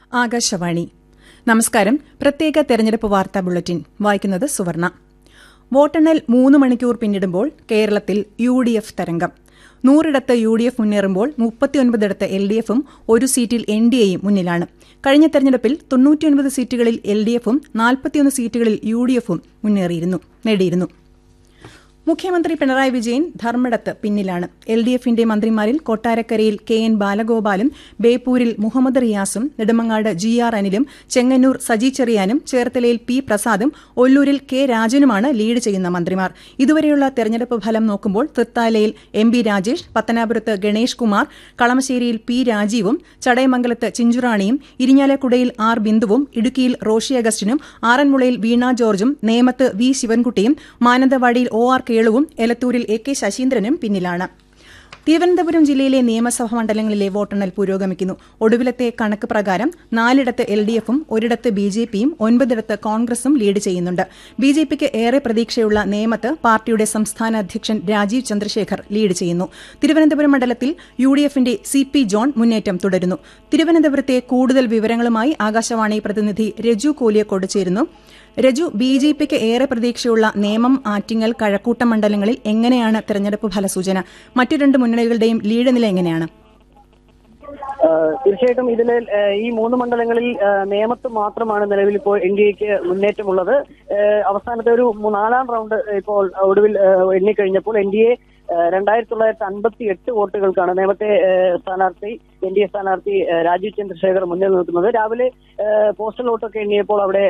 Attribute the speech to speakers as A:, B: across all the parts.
A: ആകാശവാണി നമസ്കാരം പ്രത്യേക തെരഞ്ഞെടുപ്പ് വാർത്താ ബുള്ളറ്റിൻ വായിക്കുന്നത് സുവർണ വോട്ടെണ്ണൽ മൂന്ന് മണിക്കൂർ പിന്നിടുമ്പോൾ കേരളത്തിൽ യു ഡി എഫ് തരംഗം നൂറിടത്ത് യു ഡി എഫ് മുന്നേറുമ്പോൾ മുപ്പത്തിയൊൻപതിടത്ത് എൽ ഡി എഫും ഒരു സീറ്റിൽ എൻ ഡി എയും മുന്നിലാണ് കഴിഞ്ഞ തെരഞ്ഞെടുപ്പിൽ തൊണ്ണൂറ്റിയൊൻപത് സീറ്റുകളിൽ എൽ ഡി എഫും നാൽപ്പത്തിയൊന്ന് സീറ്റുകളിൽ യു ഡി എഫും മുന്നേറിയിരുന്നു നേടിയിരുന്നു മുഖ്യമന്ത്രി പിണറായി വിജയൻ ധർമ്മടത്ത് പിന്നിലാണ് എൽ ഡി എഫിന്റെ മന്ത്രിമാരിൽ കൊട്ടാരക്കരയിൽ കെ എൻ ബാലഗോപാലും ബേപ്പൂരിൽ മുഹമ്മദ് റിയാസും നെടുമങ്ങാട് ജി ആർ അനിലും ചെങ്ങന്നൂർ സജി ചെറിയാനും ചേർത്തലയിൽ പി പ്രസാദും ഒല്ലൂരിൽ കെ രാജനുമാണ് ലീഡ് ചെയ്യുന്ന മന്ത്രിമാർ ഇതുവരെയുള്ള തെരഞ്ഞെടുപ്പ് ഫലം നോക്കുമ്പോൾ തൃത്താലയിൽ എം ബി രാജേഷ് പത്തനാപുരത്ത് ഗണേഷ് കുമാർ കളമശ്ശേരിയിൽ പി രാജീവും ചടയമംഗലത്ത് ചിഞ്ചുറാണിയും ഇരിഞ്ഞാലക്കുടയിൽ ആർ ബിന്ദുവും ഇടുക്കിയിൽ റോഷി അഗസ്റ്റിനും ആറന്മുളയിൽ വീണ ജോർജും നേമത്ത് വി ശിവൻകുട്ടിയും മാനന്തവാടിയിൽ ഒ ആർ കേളുവും എലത്തൂരിൽ എ കെ ശശീന്ദ്രനും പിന്നിലാണ് തിരുവനന്തപുരം ജില്ലയിലെ നിയമസഭാ മണ്ഡലങ്ങളിലെ വോട്ടെണ്ണൽ പുരോഗമിക്കുന്നു ഒടുവിലത്തെ കണക്ക് പ്രകാരം നാലിടത്ത് എൽ ഡി എഫും ഒരിടത്ത് ബി ജെ പിയും ഒൻപതിടത്ത് കോൺഗ്രസും ലീഡ് ചെയ്യുന്നുണ്ട് ബി ജെ പിക്ക് ഏറെ പ്രതീക്ഷയുള്ള നേമത്ത് പാർട്ടിയുടെ സംസ്ഥാന അധ്യക്ഷൻ രാജീവ് ചന്ദ്രശേഖർ ലീഡ് ചെയ്യുന്നു തിരുവനന്തപുരം മണ്ഡലത്തിൽ യു ഡി എഫിന്റെ സി പി ജോൺ മുന്നേറ്റം തുടരുന്നു തിരുവനന്തപുരത്തെ കൂടുതൽ വിവരങ്ങളുമായി ആകാശവാണി പ്രതിനിധി രജു കോലിയക്കോട് ചേരുന്നു രജു ബി ജെ പിക്ക് ഏറെ പ്രതീക്ഷയുള്ള നേമം ആറ്റിങ്ങൽ കഴക്കൂട്ടം മണ്ഡലങ്ങളിൽ എങ്ങനെയാണ് തെരഞ്ഞെടുപ്പ് ഫലസൂചന മറ്റു രണ്ട് മുന്നണികളുടെയും ലീഡ് നില എങ്ങനെയാണ്
B: തീർച്ചയായിട്ടും ഇതിൽ ഈ മൂന്ന് മണ്ഡലങ്ങളിൽ നിയമത്ത് മാത്രമാണ് നിലവിൽ ഇപ്പോൾ എൻ ഡി എക്ക് മുന്നേറ്റമുള്ളത് അവസാനത്തെ ഒരു നാലാം റൗണ്ട് ഇപ്പോൾ ഒടുവിൽ എണ്ണിക്കഴിഞ്ഞപ്പോൾ എൻ ഡി എ രണ്ടായിരത്തി തൊള്ളായിരത്തി അൻപത്തി എട്ട് വോട്ടുകൾക്കാണ് നേമത്തെ സ്ഥാനാർത്ഥി എൻ ഡി എ സ്ഥാനാർത്ഥി രാജീവ് ചന്ദ്രശേഖർ മുന്നിൽ നിൽക്കുന്നത് രാവിലെ പോസ്റ്റൽ വോട്ടൊക്കെ എണ്ണിയപ്പോൾ അവിടെ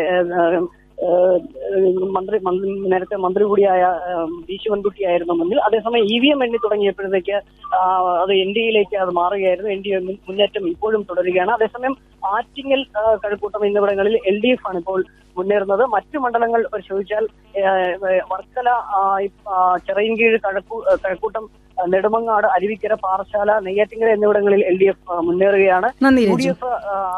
B: മന്ത്രി നേരത്തെ മന്ത്രി കൂടിയായ വി ശിവൻകുട്ടിയായിരുന്നു മുന്നിൽ അതേസമയം ഇ വി എം എണ്ണി തുടങ്ങിയപ്പോഴത്തേക്ക് അത് എൻ ഡി എയിലേക്ക് അത് മാറുകയായിരുന്നു എൻ ഡി എ മുന്നേറ്റം ഇപ്പോഴും തുടരുകയാണ് അതേസമയം ആറ്റിങ്ങൽ കഴക്കൂട്ടം എന്നിവിടങ്ങളിൽ എൽ ഡി എഫ് ആണ് ഇപ്പോൾ മുന്നേറുന്നത് മറ്റു മണ്ഡലങ്ങൾ പരിശോധിച്ചാൽ വർക്കല ചിറയൻകീഴ് കഴക്കൂ കഴക്കൂട്ടം നെടുമങ്ങാട് അരുവിക്കര പാറശാല നെയ്യാറ്റിങ്കര എന്നിവിടങ്ങളിൽ എൽ ഡി എഫ് മുന്നേറുകയാണ് യു ഡി എഫ്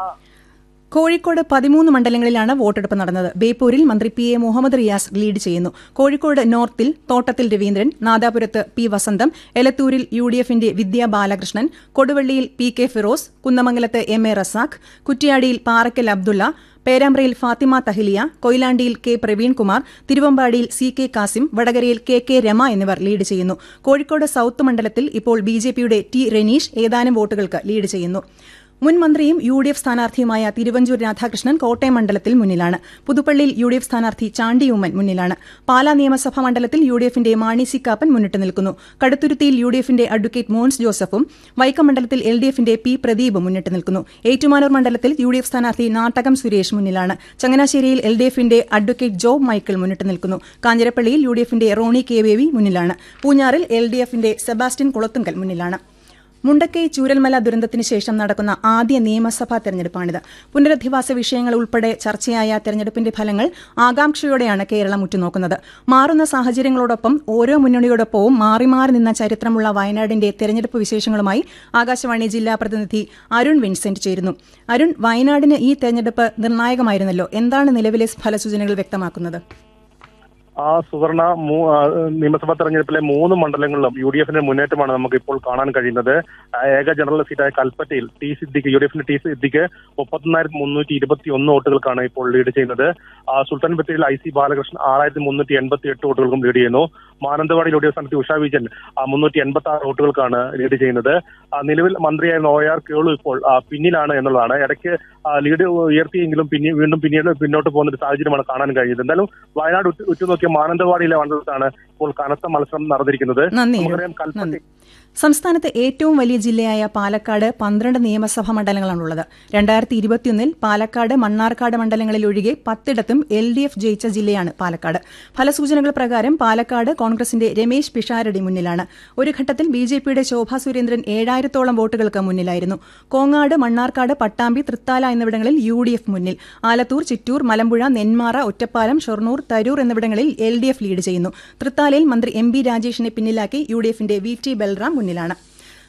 A: കോഴിക്കോട് പതിമൂന്ന് മണ്ഡലങ്ങളിലാണ് വോട്ടെടുപ്പ് നടന്നത് ബേപ്പൂരിൽ മന്ത്രി P A Muhammad Riyas lead ചെയ്യുന്നു കോഴിക്കോട് നോർത്തിൽ തോട്ടത്തിൽ രവീന്ദ്രൻ നാദാപുരത്ത് പി വസന്തം എലത്തൂരിൽ യു ഡി എഫിന്റെ വിദ്യാ ബാലകൃഷ്ണൻ കൊടുവള്ളിയിൽ പി കെ ഫിറോസ് കുന്നമംഗലത്ത് എം എ റസാഖ് കുറ്റ്യാടിയിൽ പാറക്കൽ അബ്ദുള്ള പേരാമ്പ്രയിൽ ഫാത്തിമ തഹിലിയ കൊയിലാണ്ടിയിൽ കെ പ്രവീൺകുമാർ തിരുവമ്പാടിയിൽ സി കെ കാസിം വടകരയിൽ കെ കെ രമ എന്നിവർ ലീഡ് ചെയ്യുന്നു കോഴിക്കോട് സൌത്ത് മണ്ഡലത്തിൽ ഇപ്പോൾ ബി ജെ പിയുടെ ടി റെനീഷ് ഏതാനും വോട്ടുകൾക്ക് ലീഡ് ചെയ്യുന്നു മുൻ മന്ത്രിയും യു ഡി എഫ് സ്ഥാനാർത്ഥിയുമായ തിരുവഞ്ചൂർ രാധാകൃഷ്ണൻ കോട്ടയം മണ്ഡലത്തിൽ മുന്നിലാണ് പുതുപ്പള്ളിയിൽ യു ഡി എഫ് സ്ഥാനാർത്ഥി ചാണ്ടി ഉമ്മൻ മുന്നിലാണ് പാലാ നിയമസഭാ മണ്ഡലത്തിൽ യു ഡി എഫിന്റെ മാണി സി കാപ്പൻ മുന്നിട്ട് നിൽക്കുന്നു കടുത്തുരുത്തിയിൽ യു ഡി എഫിന്റെ അഡ്വക്കേറ്റ് മോൻസ് ജോസഫും വൈക്കം മണ്ഡലത്തിൽ എൽ ഡി എഫിന്റെ പി പ്രദീപും മുന്നിട്ട് നിൽക്കുന്നു ഏറ്റുമാനൂർ മണ്ഡലത്തിൽ യു ഡി എഫ് സ്ഥാനാർത്ഥി നാട്ടകം സുരേഷ് മുന്നിലാണ് ചങ്ങനാശ്ശേരിയിൽ എൽ ഡി എഫിന്റെ അഡ്വക്കേറ്റ് ജോബ് മൈക്കിൾ മുന്നിട്ട് നിൽക്കുന്നു കാഞ്ഞിരപ്പള്ളിയിൽ യു ഡി എഫിന്റെ റോണി കെ ബേബി മുന്നിലാണ് പൂഞ്ഞാറിൽ എൽ ഡി എഫിന്റെ സെബാസ്റ്റ്യൻ കുളത്തുങ്കൽ മുന്നിലാണ് മുണ്ടക്കൈ ചൂരൽമല ദുരന്തത്തിന് ശേഷം നടക്കുന്ന ആദ്യ നിയമസഭാ തെരഞ്ഞെടുപ്പാണിത് പുനരധിവാസ വിഷയങ്ങൾ ഉൾപ്പെടെ ചർച്ചയായ തെരഞ്ഞെടുപ്പിന്റെ ഫലങ്ങൾ ആകാംക്ഷയോടെയാണ് കേരളം ഉറ്റുനോക്കുന്നത് മാറുന്ന സാഹചര്യങ്ങളോടൊപ്പം ഓരോ മുന്നണിയോടൊപ്പവും മാറി മാറി നിന്ന ചരിത്രമുള്ള വയനാടിന്റെ തെരഞ്ഞെടുപ്പ് വിശേഷങ്ങളുമായി ആകാശവാണി ജില്ലാ പ്രതിനിധി അരുൺ വിൻസെന്റ് ചേരുന്നു അരുൺ വയനാടിന് ഈ തെരഞ്ഞെടുപ്പ് നിർണായകമായിരുന്നല്ലോ എന്താണ് നിലവിലെ ഫലസൂചനകൾ വ്യക്തമാക്കുന്നത്
C: ആ സുവർണ നിയമസഭാ തെരഞ്ഞെടുപ്പിലെ മൂന്ന് മണ്ഡലങ്ങളിലും യു ഡി എഫിന്റെ മുന്നേറ്റമാണ് നമുക്ക് ഇപ്പോൾ കാണാൻ കഴിയുന്നത് ഏക ജനറൽ സീറ്റായ കൽപ്പറ്റയിൽ ടി സിദ്ദിഖ് യു ഡി എഫിന്റെ ടി സിദ്ദിഖ് മുപ്പത്തിനായിരത്തി മുന്നൂറ്റി ഇരുപത്തി ഒന്ന് വോട്ടുകൾക്കാണ് ഇപ്പോൾ ലീഡ് ചെയ്യുന്നത് സുൽത്താൻ ബത്തേരിയിൽ ഐ സി ബാലകൃഷ്ണൻ ആറായിരത്തി മുന്നൂറ്റി എൺപത്തി എട്ട് വോട്ടുകൾക്കും ലീഡ് ചെയ്യുന്നു മാനന്തവാടി യു ഡി എഫ് സ്ഥാനത്ത് ഉഷാ വിജയൻ മുന്നൂറ്റി എൺപത്തി ആറ് വോട്ടുകൾക്കാണ് ലീഡ് ചെയ്യുന്നത് നിലവിൽ മന്ത്രിയായിരുന്ന ഒ ആർ കേളു ഇപ്പോൾ പിന്നിലാണ് എന്നുള്ളതാണ് ഇടയ്ക്ക് ലീഡ് ഉയർത്തിയെങ്കിലും പിന്നെ വീണ്ടും പിന്നീട് പിന്നോട്ട് പോകുന്ന ഒരു സാഹചര്യമാണ് കാണാൻ കഴിയുന്നത് എന്തായാലും വയനാട് ഉറ്റുനോക്കി മാനന്തവാടിയിലെ മണ്ഡലത്താണ് ഇപ്പോൾ കനത്ത മത്സരം നടന്നിരിക്കുന്നത് നമുക്കറിയാം കൽപ്പറ്റ
A: സംസ്ഥാനത്ത് ഏറ്റവും വലിയ ജില്ലയായ പാലക്കാട് പന്ത്രണ്ട് നിയമസഭാ മണ്ഡലങ്ങളാണുള്ളത് രണ്ടായിരത്തി ഇരുപത്തിയൊന്നിൽ പാലക്കാട് മണ്ണാർക്കാട് മണ്ഡലങ്ങളിൽ ഒഴികെ പത്തിടത്തും എൽ ഡി എഫ് ജയിച്ച ജില്ലയാണ് പാലക്കാട് ഫലസൂചനകൾ പ്രകാരം പാലക്കാട് കോൺഗ്രസിന്റെ രമേശ് പിഷാരടി മുന്നിലാണ് ഒരു ഘട്ടത്തിൽ ബി ജെ പിയുടെ ശോഭാ സുരേന്ദ്രൻ ഏഴായിരത്തോളം വോട്ടുകൾക്ക് മുന്നിലായിരുന്നു കോങ്ങാട് മണ്ണാർക്കാട് പട്ടാമ്പി തൃത്താല എന്നിവിടങ്ങളിൽ യു ഡി എഫ് മുന്നിൽ ആലത്തൂർ ചിറ്റൂർ മലമ്പുഴ നെന്മാറ ഒറ്റപ്പാലം ഷൊർണൂർ തരൂർ എന്നിവിടങ്ങളിൽ എൽ ഡി എഫ് ലീഡ് ചെയ്യുന്നു തൃത്താലയിൽ മന്ത്രി എം ബി രാജേഷിനെ പിന്നിലാക്കി യു ഡി എഫിന്റെ വി ടി ബൽറാം മുന്നിലാണ്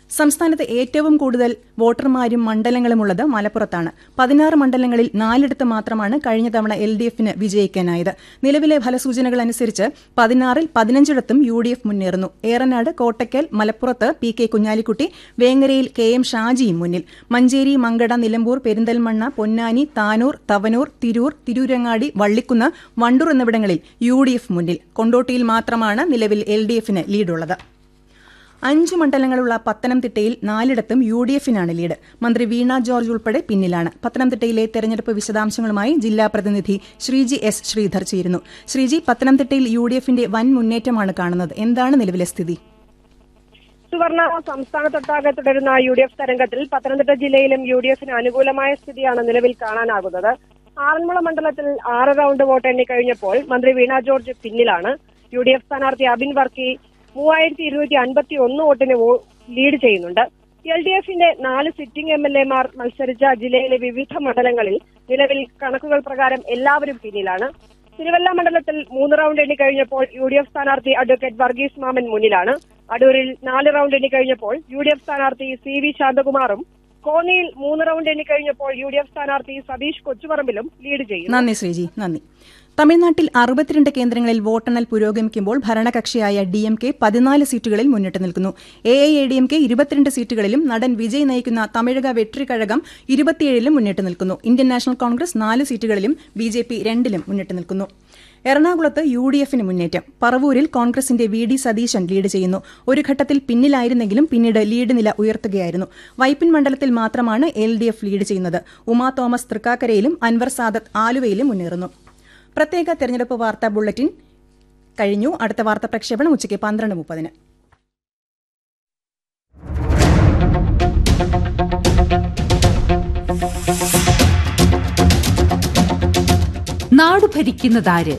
A: സംസ്ഥാനത്ത് ഏറ്റവും കൂടുതൽ വോട്ടർമാരും മണ്ഡലങ്ങളുമുള്ളത് മലപ്പുറത്താണ് പതിനാറ് മണ്ഡലങ്ങളിൽ നാലിടത്ത് മാത്രമാണ് കഴിഞ്ഞ തവണ എൽ ഡി എഫിന് വിജയിക്കാനായത് നിലവിലെ ഫലസൂചനകൾ അനുസരിച്ച് പതിനാറിൽ പതിനഞ്ചിടത്തും യു ഡി എഫ് മുന്നേറുന്നു ഏറനാട് കോട്ടയ്ക്കൽ മലപ്പുറത്ത് പി കെ കുഞ്ഞാലിക്കുട്ടി വേങ്ങരയിൽ കെ എം ഷാജിയും മുന്നിൽ മഞ്ചേരി മങ്കട നിലമ്പൂർ പെരിന്തൽമണ്ണ പൊന്നാനി താനൂർ തവനൂർ തിരൂർ തിരൂരങ്ങാടി വള്ളിക്കുന്ന് വണ്ടൂർ എന്നിവിടങ്ങളിൽ യു ഡി എഫ് മുന്നിൽ കൊണ്ടോട്ടിയിൽ മാത്രമാണ് നിലവിൽ എൽ ഡി എഫിന് ലീഡുള്ളത് അഞ്ച് മണ്ഡലങ്ങളുള്ള പത്തനംതിട്ടയിൽ നാലിടത്തും യു ഡി എഫിനാണ് ലീഡ് മന്ത്രി വീണ ജോർജ് ഉൾപ്പെടെ പിന്നിലാണ് പത്തനംതിട്ടയിലെ തെരഞ്ഞെടുപ്പ് വിശദാംശങ്ങളുമായി ജില്ലാ പ്രതിനിധി ശ്രീജി എസ് ശ്രീധർ ചേരുന്നു ശ്രീജി പത്തനംതിട്ടയിൽ യു ഡി എഫിന്റെ വൻ മുന്നേറ്റമാണ് കാണുന്നത് എന്താണ് നിലവിലെ സ്ഥിതി
D: സുവർണ സംസ്ഥാനത്തൊട്ടാകെ തുടരുന്ന യു ഡി എഫ് തരംഗത്തിൽ പത്തനംതിട്ട ജില്ലയിലും യു ഡി എഫിന് അനുകൂലമായ സ്ഥിതിയാണ് നിലവിൽ കാണാനാകുന്നത് ആറന്മുള മണ്ഡലത്തിൽ ആറ് റൗണ്ട് വോട്ട് എണ്ണി കഴിഞ്ഞപ്പോൾ മന്ത്രി വീണ ജോർജ് പിന്നിലാണ് യു ഡി എഫ് സ്ഥാനാർത്ഥി അബിൻ വർക്കി മൂവായിരത്തി ഇരുന്നൂറ്റി അൻപത്തി ഒന്ന് വോട്ടിന് വോ- ലീഡ് ചെയ്യുന്നുണ്ട് എൽ ഡി എഫിന്റെ നാല് സിറ്റിംഗ് എം എൽ എമാർ മത്സരിച്ച ജില്ലയിലെ വിവിധ മണ്ഡലങ്ങളിൽ നിലവിൽ കണക്കുകൾ പ്രകാരം എല്ലാവരും പിന്നിലാണ് തിരുവല്ല മണ്ഡലത്തിൽ മൂന്ന് റൗണ്ട് എണ്ണി കഴിഞ്ഞപ്പോൾ യു ഡി എഫ് സ്ഥാനാർത്ഥി അഡ്വക്കേറ്റ് വർഗീസ് മാമൻ മുന്നിലാണ് അടൂരിൽ നാല് റൗണ്ട് എണ്ണി കഴിഞ്ഞപ്പോൾ യു ഡി എഫ് സ്ഥാനാർത്ഥി സി വി ശാന്തകുമാറും കോന്നിയിൽ മൂന്ന് റൗണ്ട് എണ്ണി കഴിഞ്ഞപ്പോൾ യു ഡി എഫ് സ്ഥാനാർത്ഥി സതീഷ് കൊച്ചുപറമ്പിലും ലീഡ് ചെയ്യുന്നു
A: നന്ദി ശ്രീജി നന്ദി തമിഴ്നാട്ടിൽ അറുപത്തിരണ്ട് കേന്ദ്രങ്ങളിൽ വോട്ടെണ്ണൽ പുരോഗമിക്കുമ്പോൾ ഭരണകക്ഷിയായ ഡി എം കെ പതിനാല് സീറ്റുകളിൽ മുന്നിട്ട് നിൽക്കുന്നു A I A D M K ഇരുപത്തിരണ്ട് സീറ്റുകളിലും നടൻ വിജയ് നയിക്കുന്ന തമിഴക വെട്രിക്കഴകം ഇരുപത്തിയേഴിലും മുന്നിട്ട് നിൽക്കുന്നു ഇന്ത്യൻ നാഷണൽ കോൺഗ്രസ് നാല് സീറ്റുകളിലും ബി ജെ പി രണ്ടിലും മുന്നിട്ട് നിൽക്കുന്നു എറണാകുളത്ത് യു ഡി എഫിന് മുന്നേറ്റം പറവൂരിൽ കോൺഗ്രസിന്റെ വി ഡി സതീശൻ ലീഡ് ചെയ്യുന്നു ഒരു ഘട്ടത്തിൽ പിന്നിലായിരുന്നെങ്കിലും പിന്നീട് ലീഡ് നില ഉയർത്തുകയായിരുന്നു വൈപ്പിൻ മണ്ഡലത്തിൽ മാത്രമാണ് എൽ ഡി എഫ് ലീഡ് ചെയ്യുന്നത് ഉമാ തോമസ് തൃക്കാക്കരയിലും അൻവർ സാദത്ത് ആലുവയിലും മുന്നേറുന്നു പ്രത്യേക തെരഞ്ഞെടുപ്പ് വാർത്താ ബുള്ളറ്റിൻ കഴിഞ്ഞു അടുത്ത വാർത്താ പ്രക്ഷേപണം ഉച്ചയ്ക്ക് പന്ത്രണ്ട് മുപ്പതിന്
E: നാട് ഭരിക്കുന്നതാര്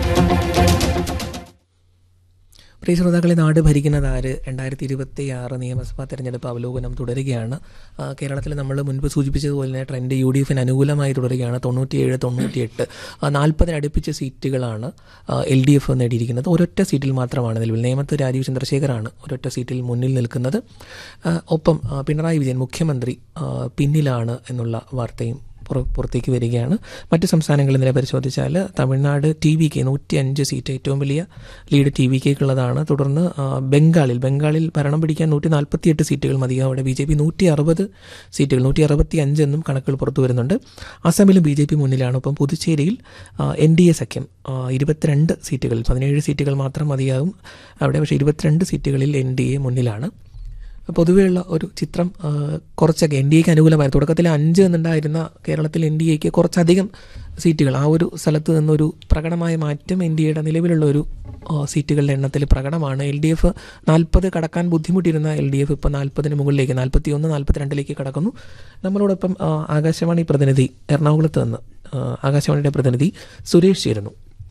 F: പ്രിയ ശ്രോതാക്കളെ നാട് ഭരിക്കുന്നത് ആര് രണ്ടായിരത്തി ഇരുപത്തി ആറ് നിയമസഭാ തെരഞ്ഞെടുപ്പ് അവലോകനം തുടരുകയാണ് ആ, കേരളത്തിൽ നമ്മൾ മുൻപ് സൂചിപ്പിച്ചതുപോലെ തന്നെ ട്രെൻഡ് യു ഡി എഫിന് അനുകൂലമായി തുടരുകയാണ് തൊണ്ണൂറ്റിയേഴ് തൊണ്ണൂറ്റിയെട്ട് നാൽപ്പതിനടുപ്പിച്ച സീറ്റുകളാണ് എൽ ഡി എഫ് നേടിയിരിക്കുന്നത് ഒരൊറ്റ സീറ്റിൽ മാത്രമാണ് നിലവിൽ നേമത്ത് രാജീവ് ചന്ദ്രശേഖറാണ് ഒരൊറ്റ സീറ്റിൽ മുന്നിൽ നിൽക്കുന്നത് ആ, ഒപ്പം ആ, പിണറായി വിജയൻ മുഖ്യമന്ത്രി ആ, പിന്നിലാണ് എന്നുള്ള വാർത്തയും പുറ- പുറത്തേക്ക് വരികയാണ് മറ്റ് സംസ്ഥാനങ്ങളിൽ നില പരിശോധിച്ചാൽ തമിഴ്നാട് ടി വി കെ നൂറ്റി അഞ്ച് സീറ്റ് ഏറ്റവും വലിയ ലീഡ് ടി വി കെക്കുള്ളതാണ് തുടർന്ന് ആ, ബംഗാളിൽ ബംഗാളിൽ ഭരണം പിടിക്കാൻ നൂറ്റി നാൽപ്പത്തിയെട്ട് സീറ്റുകൾ മതിയാവും അവിടെ ബി ജെ പി നൂറ്റി അറുപത് സീറ്റുകൾ നൂറ്റി അറുപത്തി അഞ്ച് എന്നും കണക്കുകൾ പുറത്തു വരുന്നുണ്ട് അസമിലും ബി ജെ പി മുന്നിലാണ് ഒപ്പം പുതുച്ചേരിയിൽ എൻ ഡി എ സഖ്യം ആ, ഇരുപത്തിരണ്ട് സീറ്റുകളിൽ പതിനേഴ് സീറ്റുകൾ മാത്രം മതിയാകും അവിടെ പക്ഷേ ഇരുപത്തിരണ്ട് സീറ്റുകളിൽ എൻ ഡി എ മുന്നിലാണ് പൊതുവെയുള്ള ഒരു ചിത്രം ആ, കുറച്ചൊക്കെ എൻ ഡി എക്ക് അനുകൂലമായി തുടക്കത്തിൽ അഞ്ച് എന്നുണ്ടായിരുന്ന കേരളത്തിൽ എൻ ഡി എക്ക് കുറച്ചധികം സീറ്റുകൾ ആ ഒരു സ്ഥലത്ത് നിന്നൊരു പ്രകടമായ മാറ്റം എൻ ഡി എയുടെ നിലവിലുള്ള ഒരു ആ, സീറ്റുകളുടെ എണ്ണത്തിൽ പ്രകടമാണ് എൽ ഡി എഫ് നാൽപ്പത് കടക്കാൻ ബുദ്ധിമുട്ടിയിരുന്ന എൽ ഡി എഫ് ഇപ്പോൾ നാൽപ്പതിന് മുകളിലേക്ക് നാൽപ്പത്തി ഒന്ന് നാൽപ്പത്തിരണ്ടിലേക്ക് കടക്കുന്നു നമ്മളോടൊപ്പം ആ, ആകാശവാണി പ്രതിനിധി എറണാകുളത്ത് നിന്ന് ആ, ആകാശവാണിയുടെ പ്രതിനിധി സുരേഷ് ചേരുന്നു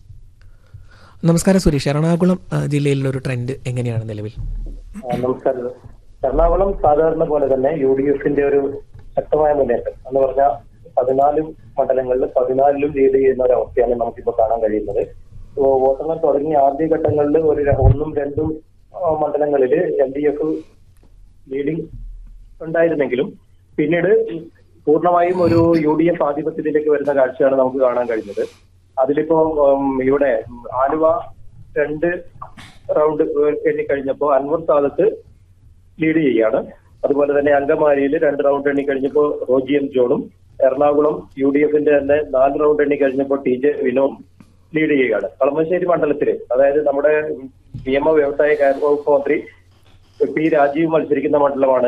F: നമസ്കാരം സുരേഷ് എറണാകുളം ആ, ജില്ലയിലുള്ള ഒരു ട്രെൻഡ് എങ്ങനെയാണ് നിലവിൽ
G: ആ, നമസ്കാരം എറണാകുളം സാധാരണ പോലെ തന്നെ യു ഡി എഫിന്റെ ഒരു ശക്തമായ മുന്നേറ്റം എന്ന് പറഞ്ഞാൽ പതിനാല് മണ്ഡലങ്ങളിൽ പതിനാലിലും ലീഡ് ചെയ്യുന്ന ഒരു അവസ്ഥയാണ് നമുക്കിപ്പോൾ കാണാൻ കഴിയുന്നത് ഇപ്പോ വോട്ടെണ്ണൽ തുടങ്ങിയ ആദ്യഘട്ടങ്ങളിൽ ഒരു ര- ഒന്നും രണ്ടും ആ, മണ്ഡലങ്ങളിൽ എൽ ഡി എഫ് ലീഡിംഗ് ഉണ്ടായിരുന്നെങ്കിലും പിന്നീട് പൂർണ്ണമായും ഒരു യു ഡി എഫ് ആധിപത്യത്തിലേക്ക് വരുന്ന കാഴ്ചയാണ് നമുക്ക് കാണാൻ കഴിഞ്ഞത് അതിലിപ്പോ ഉം, ഇവിടെ ആലുവ രണ്ട് റൗണ്ട് എണ്ണി കഴിഞ്ഞപ്പോ അൻവർ സാദത്ത് ലീഡ് ചെയ്യാണ് അതുപോലെ തന്നെ അങ്കമാലിയിൽ രണ്ട് റൗണ്ട് എണ്ണി കഴിഞ്ഞപ്പോൾ റോജി എം ജോണും എറണാകുളം യു ഡി എഫിന്റെ തന്നെ നാല് റൗണ്ട് എണ്ണി കഴിഞ്ഞപ്പോൾ ടി ജെ വിനോദ് ലീഡ് ചെയ്യുകയാണ് കളമശ്ശേരി മണ്ഡലത്തില് അതായത് നമ്മുടെ നിയമ വ്യവസായ കാര്യ വകുപ്പ് മന്ത്രി പി രാജീവ് മത്സരിക്കുന്ന മണ്ഡലമാണ്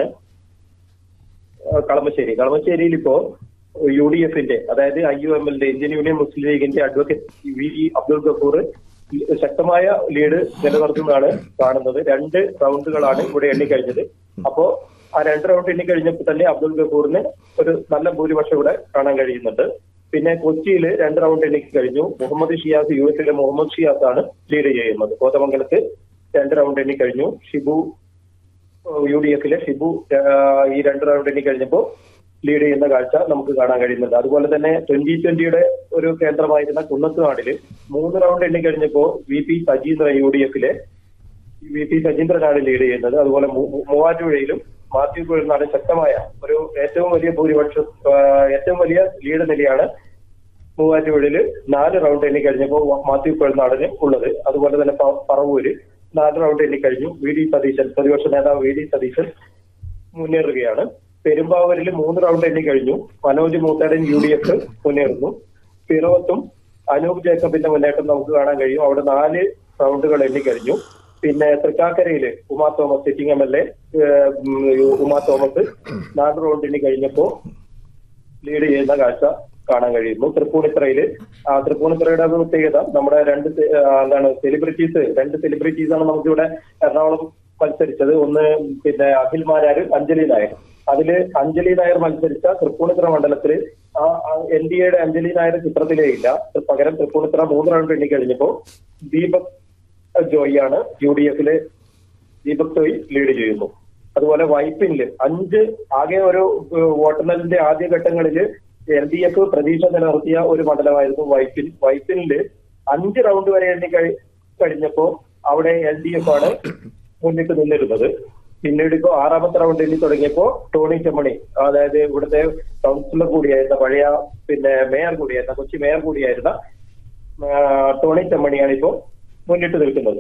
G: ആ, കളമശ്ശേരി കളമശ്ശേരിയിൽ ഇപ്പോ യു ഡി എഫിന്റെ അതായത് ഐ യു എം എല്ലിന്റെ ഇന്ത്യൻ യൂണിയൻ മുസ്ലിം ലീഗിന്റെ advocate V E Abdul Gafoor ശക്തമായ ലീഡ് നിലനിർത്തുന്നതാണ് കാണുന്നത് രണ്ട് റൗണ്ടുകളാണ് ഇവിടെ എണ്ണിക്കഴിഞ്ഞത് അപ്പോ ആ രണ്ട് റൗണ്ട് എണ്ണിക്കഴിഞ്ഞപ്പോൾ തന്നെ അബ്ദുൾ ഗഫൂറിന് ഒരു നല്ല ഭൂരിപക്ഷം ഇവിടെ കാണാൻ കഴിയുന്നുണ്ട് പിന്നെ കൊച്ചിയിൽ രണ്ട് റൗണ്ട് എണ്ണിക്ക് കഴിഞ്ഞു മുഹമ്മദ് ഷിയാസ് യു എസിലെ മുഹമ്മദ് ഷിയാസ് ആണ് ലീഡ് ചെയ്യുന്നത് കോതമംഗലത്ത് രണ്ട് റൗണ്ട് എണ്ണി കഴിഞ്ഞു ഷിബു യു ഡി എഫിലെ ഷിബു ആ, ഈ രണ്ട് റൗണ്ട് എണ്ണി കഴിഞ്ഞപ്പോൾ ലീഡ് ചെയ്യുന്ന കാഴ്ച നമുക്ക് കാണാൻ കഴിയുന്നുണ്ട് അതുപോലെ തന്നെ ട്വന്റി ട്വന്റിയുടെ ഒരു കേന്ദ്രമായിരുന്ന കുന്നത്തുനാടില് മൂന്ന് റൗണ്ട് എണ്ണി കഴിഞ്ഞപ്പോ V P Sajeendran U D എഫിലെ വി പി സജീന്ദ്രനാണ് ലീഡ് ചെയ്യുന്നത് അതുപോലെ മൂ- മൂവാറ്റുപുഴയിലും മാത്യു കുഴൽനാട് ശക്തമായ ഒരു ഏറ്റവും വലിയ ഭൂരിപക്ഷം ആ, ഏറ്റവും വലിയ ലീഡ് നിലയാണ് മൂവാറ്റുപുഴയില് നാല് റൗണ്ട് എണ്ണി കഴിഞ്ഞപ്പോൾ മാത്യു കുഴൽനാടിന് ഉള്ളത് അതുപോലെ തന്നെ പ- പറവൂര് നാല് റൗണ്ട് എണ്ണി കഴിഞ്ഞു വി ഡി സതീശൻ പ്രതിപക്ഷ നേതാവ് വി ഡി സതീശൻ മുന്നേറുകയാണ് പെരുമ്പാവൂരിൽ മൂന്ന് റൗണ്ട് എണ്ണി കഴിഞ്ഞു Manoj Moothedan U D F മുന്നേറുന്നു പിറവത്തും അനൂപ് ജേക്കബിന്റെ മുന്നേറ്റം നമുക്ക് കാണാൻ കഴിയും അവിടെ നാല് റൗണ്ടുകൾ എണ്ണി കഴിഞ്ഞു പിന്നെ തൃക്കാക്കരയില് Uma Thomas sitting M L A Uma Thomas നാല് റൗണ്ട് എണ്ണി കഴിഞ്ഞപ്പോ ലീഡ് ചെയ്യുന്ന കാഴ്ച കാണാൻ കഴിയുന്നു തൃപ്പൂണിത്തറയില് ആ തൃപ്പൂണിത്തറയുടെ പ്രത്യേകത നമ്മുടെ രണ്ട് സെ- ആ, എന്താണ് സെലിബ്രിറ്റീസ് രണ്ട് സെലിബ്രിറ്റീസ് ആണ് നമുക്കിവിടെ എറണാകുളം മത്സരിച്ചത് ഒന്ന് പിന്നെ അഖിൽ മാരാര് അഞ്ജലി നായർ അതില് അഞ്ജലി നായർ മത്സരിച്ച തൃപ്പൂണിത്തറ മണ്ഡലത്തില് ആ എൻ ഡി എയുടെ അഞ്ജലി നായർ ചിത്രത്തിലേ ഇല്ല പകരം തൃപ്പൂണിത്തറ മൂന്ന് റൗണ്ട് എണ്ണി കഴിഞ്ഞപ്പോ ദീപക് ജോയിയാണ് യു ഡി എഫില് ദീപക് ജോയി ലീഡ് ചെയ്യുന്നു അതുപോലെ വൈപ്പിനില് അഞ്ച് ആകെ ഒരു ഏഹ്, വോട്ടെണ്ണലിന്റെ ആദ്യ ഘട്ടങ്ങളിൽ എൽ ഡി എഫ് പ്രതീക്ഷ നിലനിർത്തിയ ഒരു മണ്ഡലമായിരുന്നു വൈപ്പിൻ വൈപ്പിനില് അഞ്ച് റൗണ്ട് വരെ എണ്ണി കഴി- കഴിഞ്ഞപ്പോ അവിടെ എൽ ഡി എഫ് ആണ് മുന്നിട്ട് നിന്നിരുന്നത് പിന്നീട് ഇപ്പോ ആറാമത്തെ റൗണ്ട് എണ്ണി തുടങ്ങിയപ്പോ ടോണി ചെമ്മണി അതായത് ഇവിടുത്തെ കൗൺസിലർ കൂടിയായിരുന്ന പഴയ പിന്നെ മേയർ കൂടിയായിരുന്ന കൊച്ചി മേയർ കൂടിയായിരുന്ന ആ, ടോണി ചെമ്മണിയാണ് ഇപ്പോ മുന്നിട്ട് നിൽക്കുന്നത്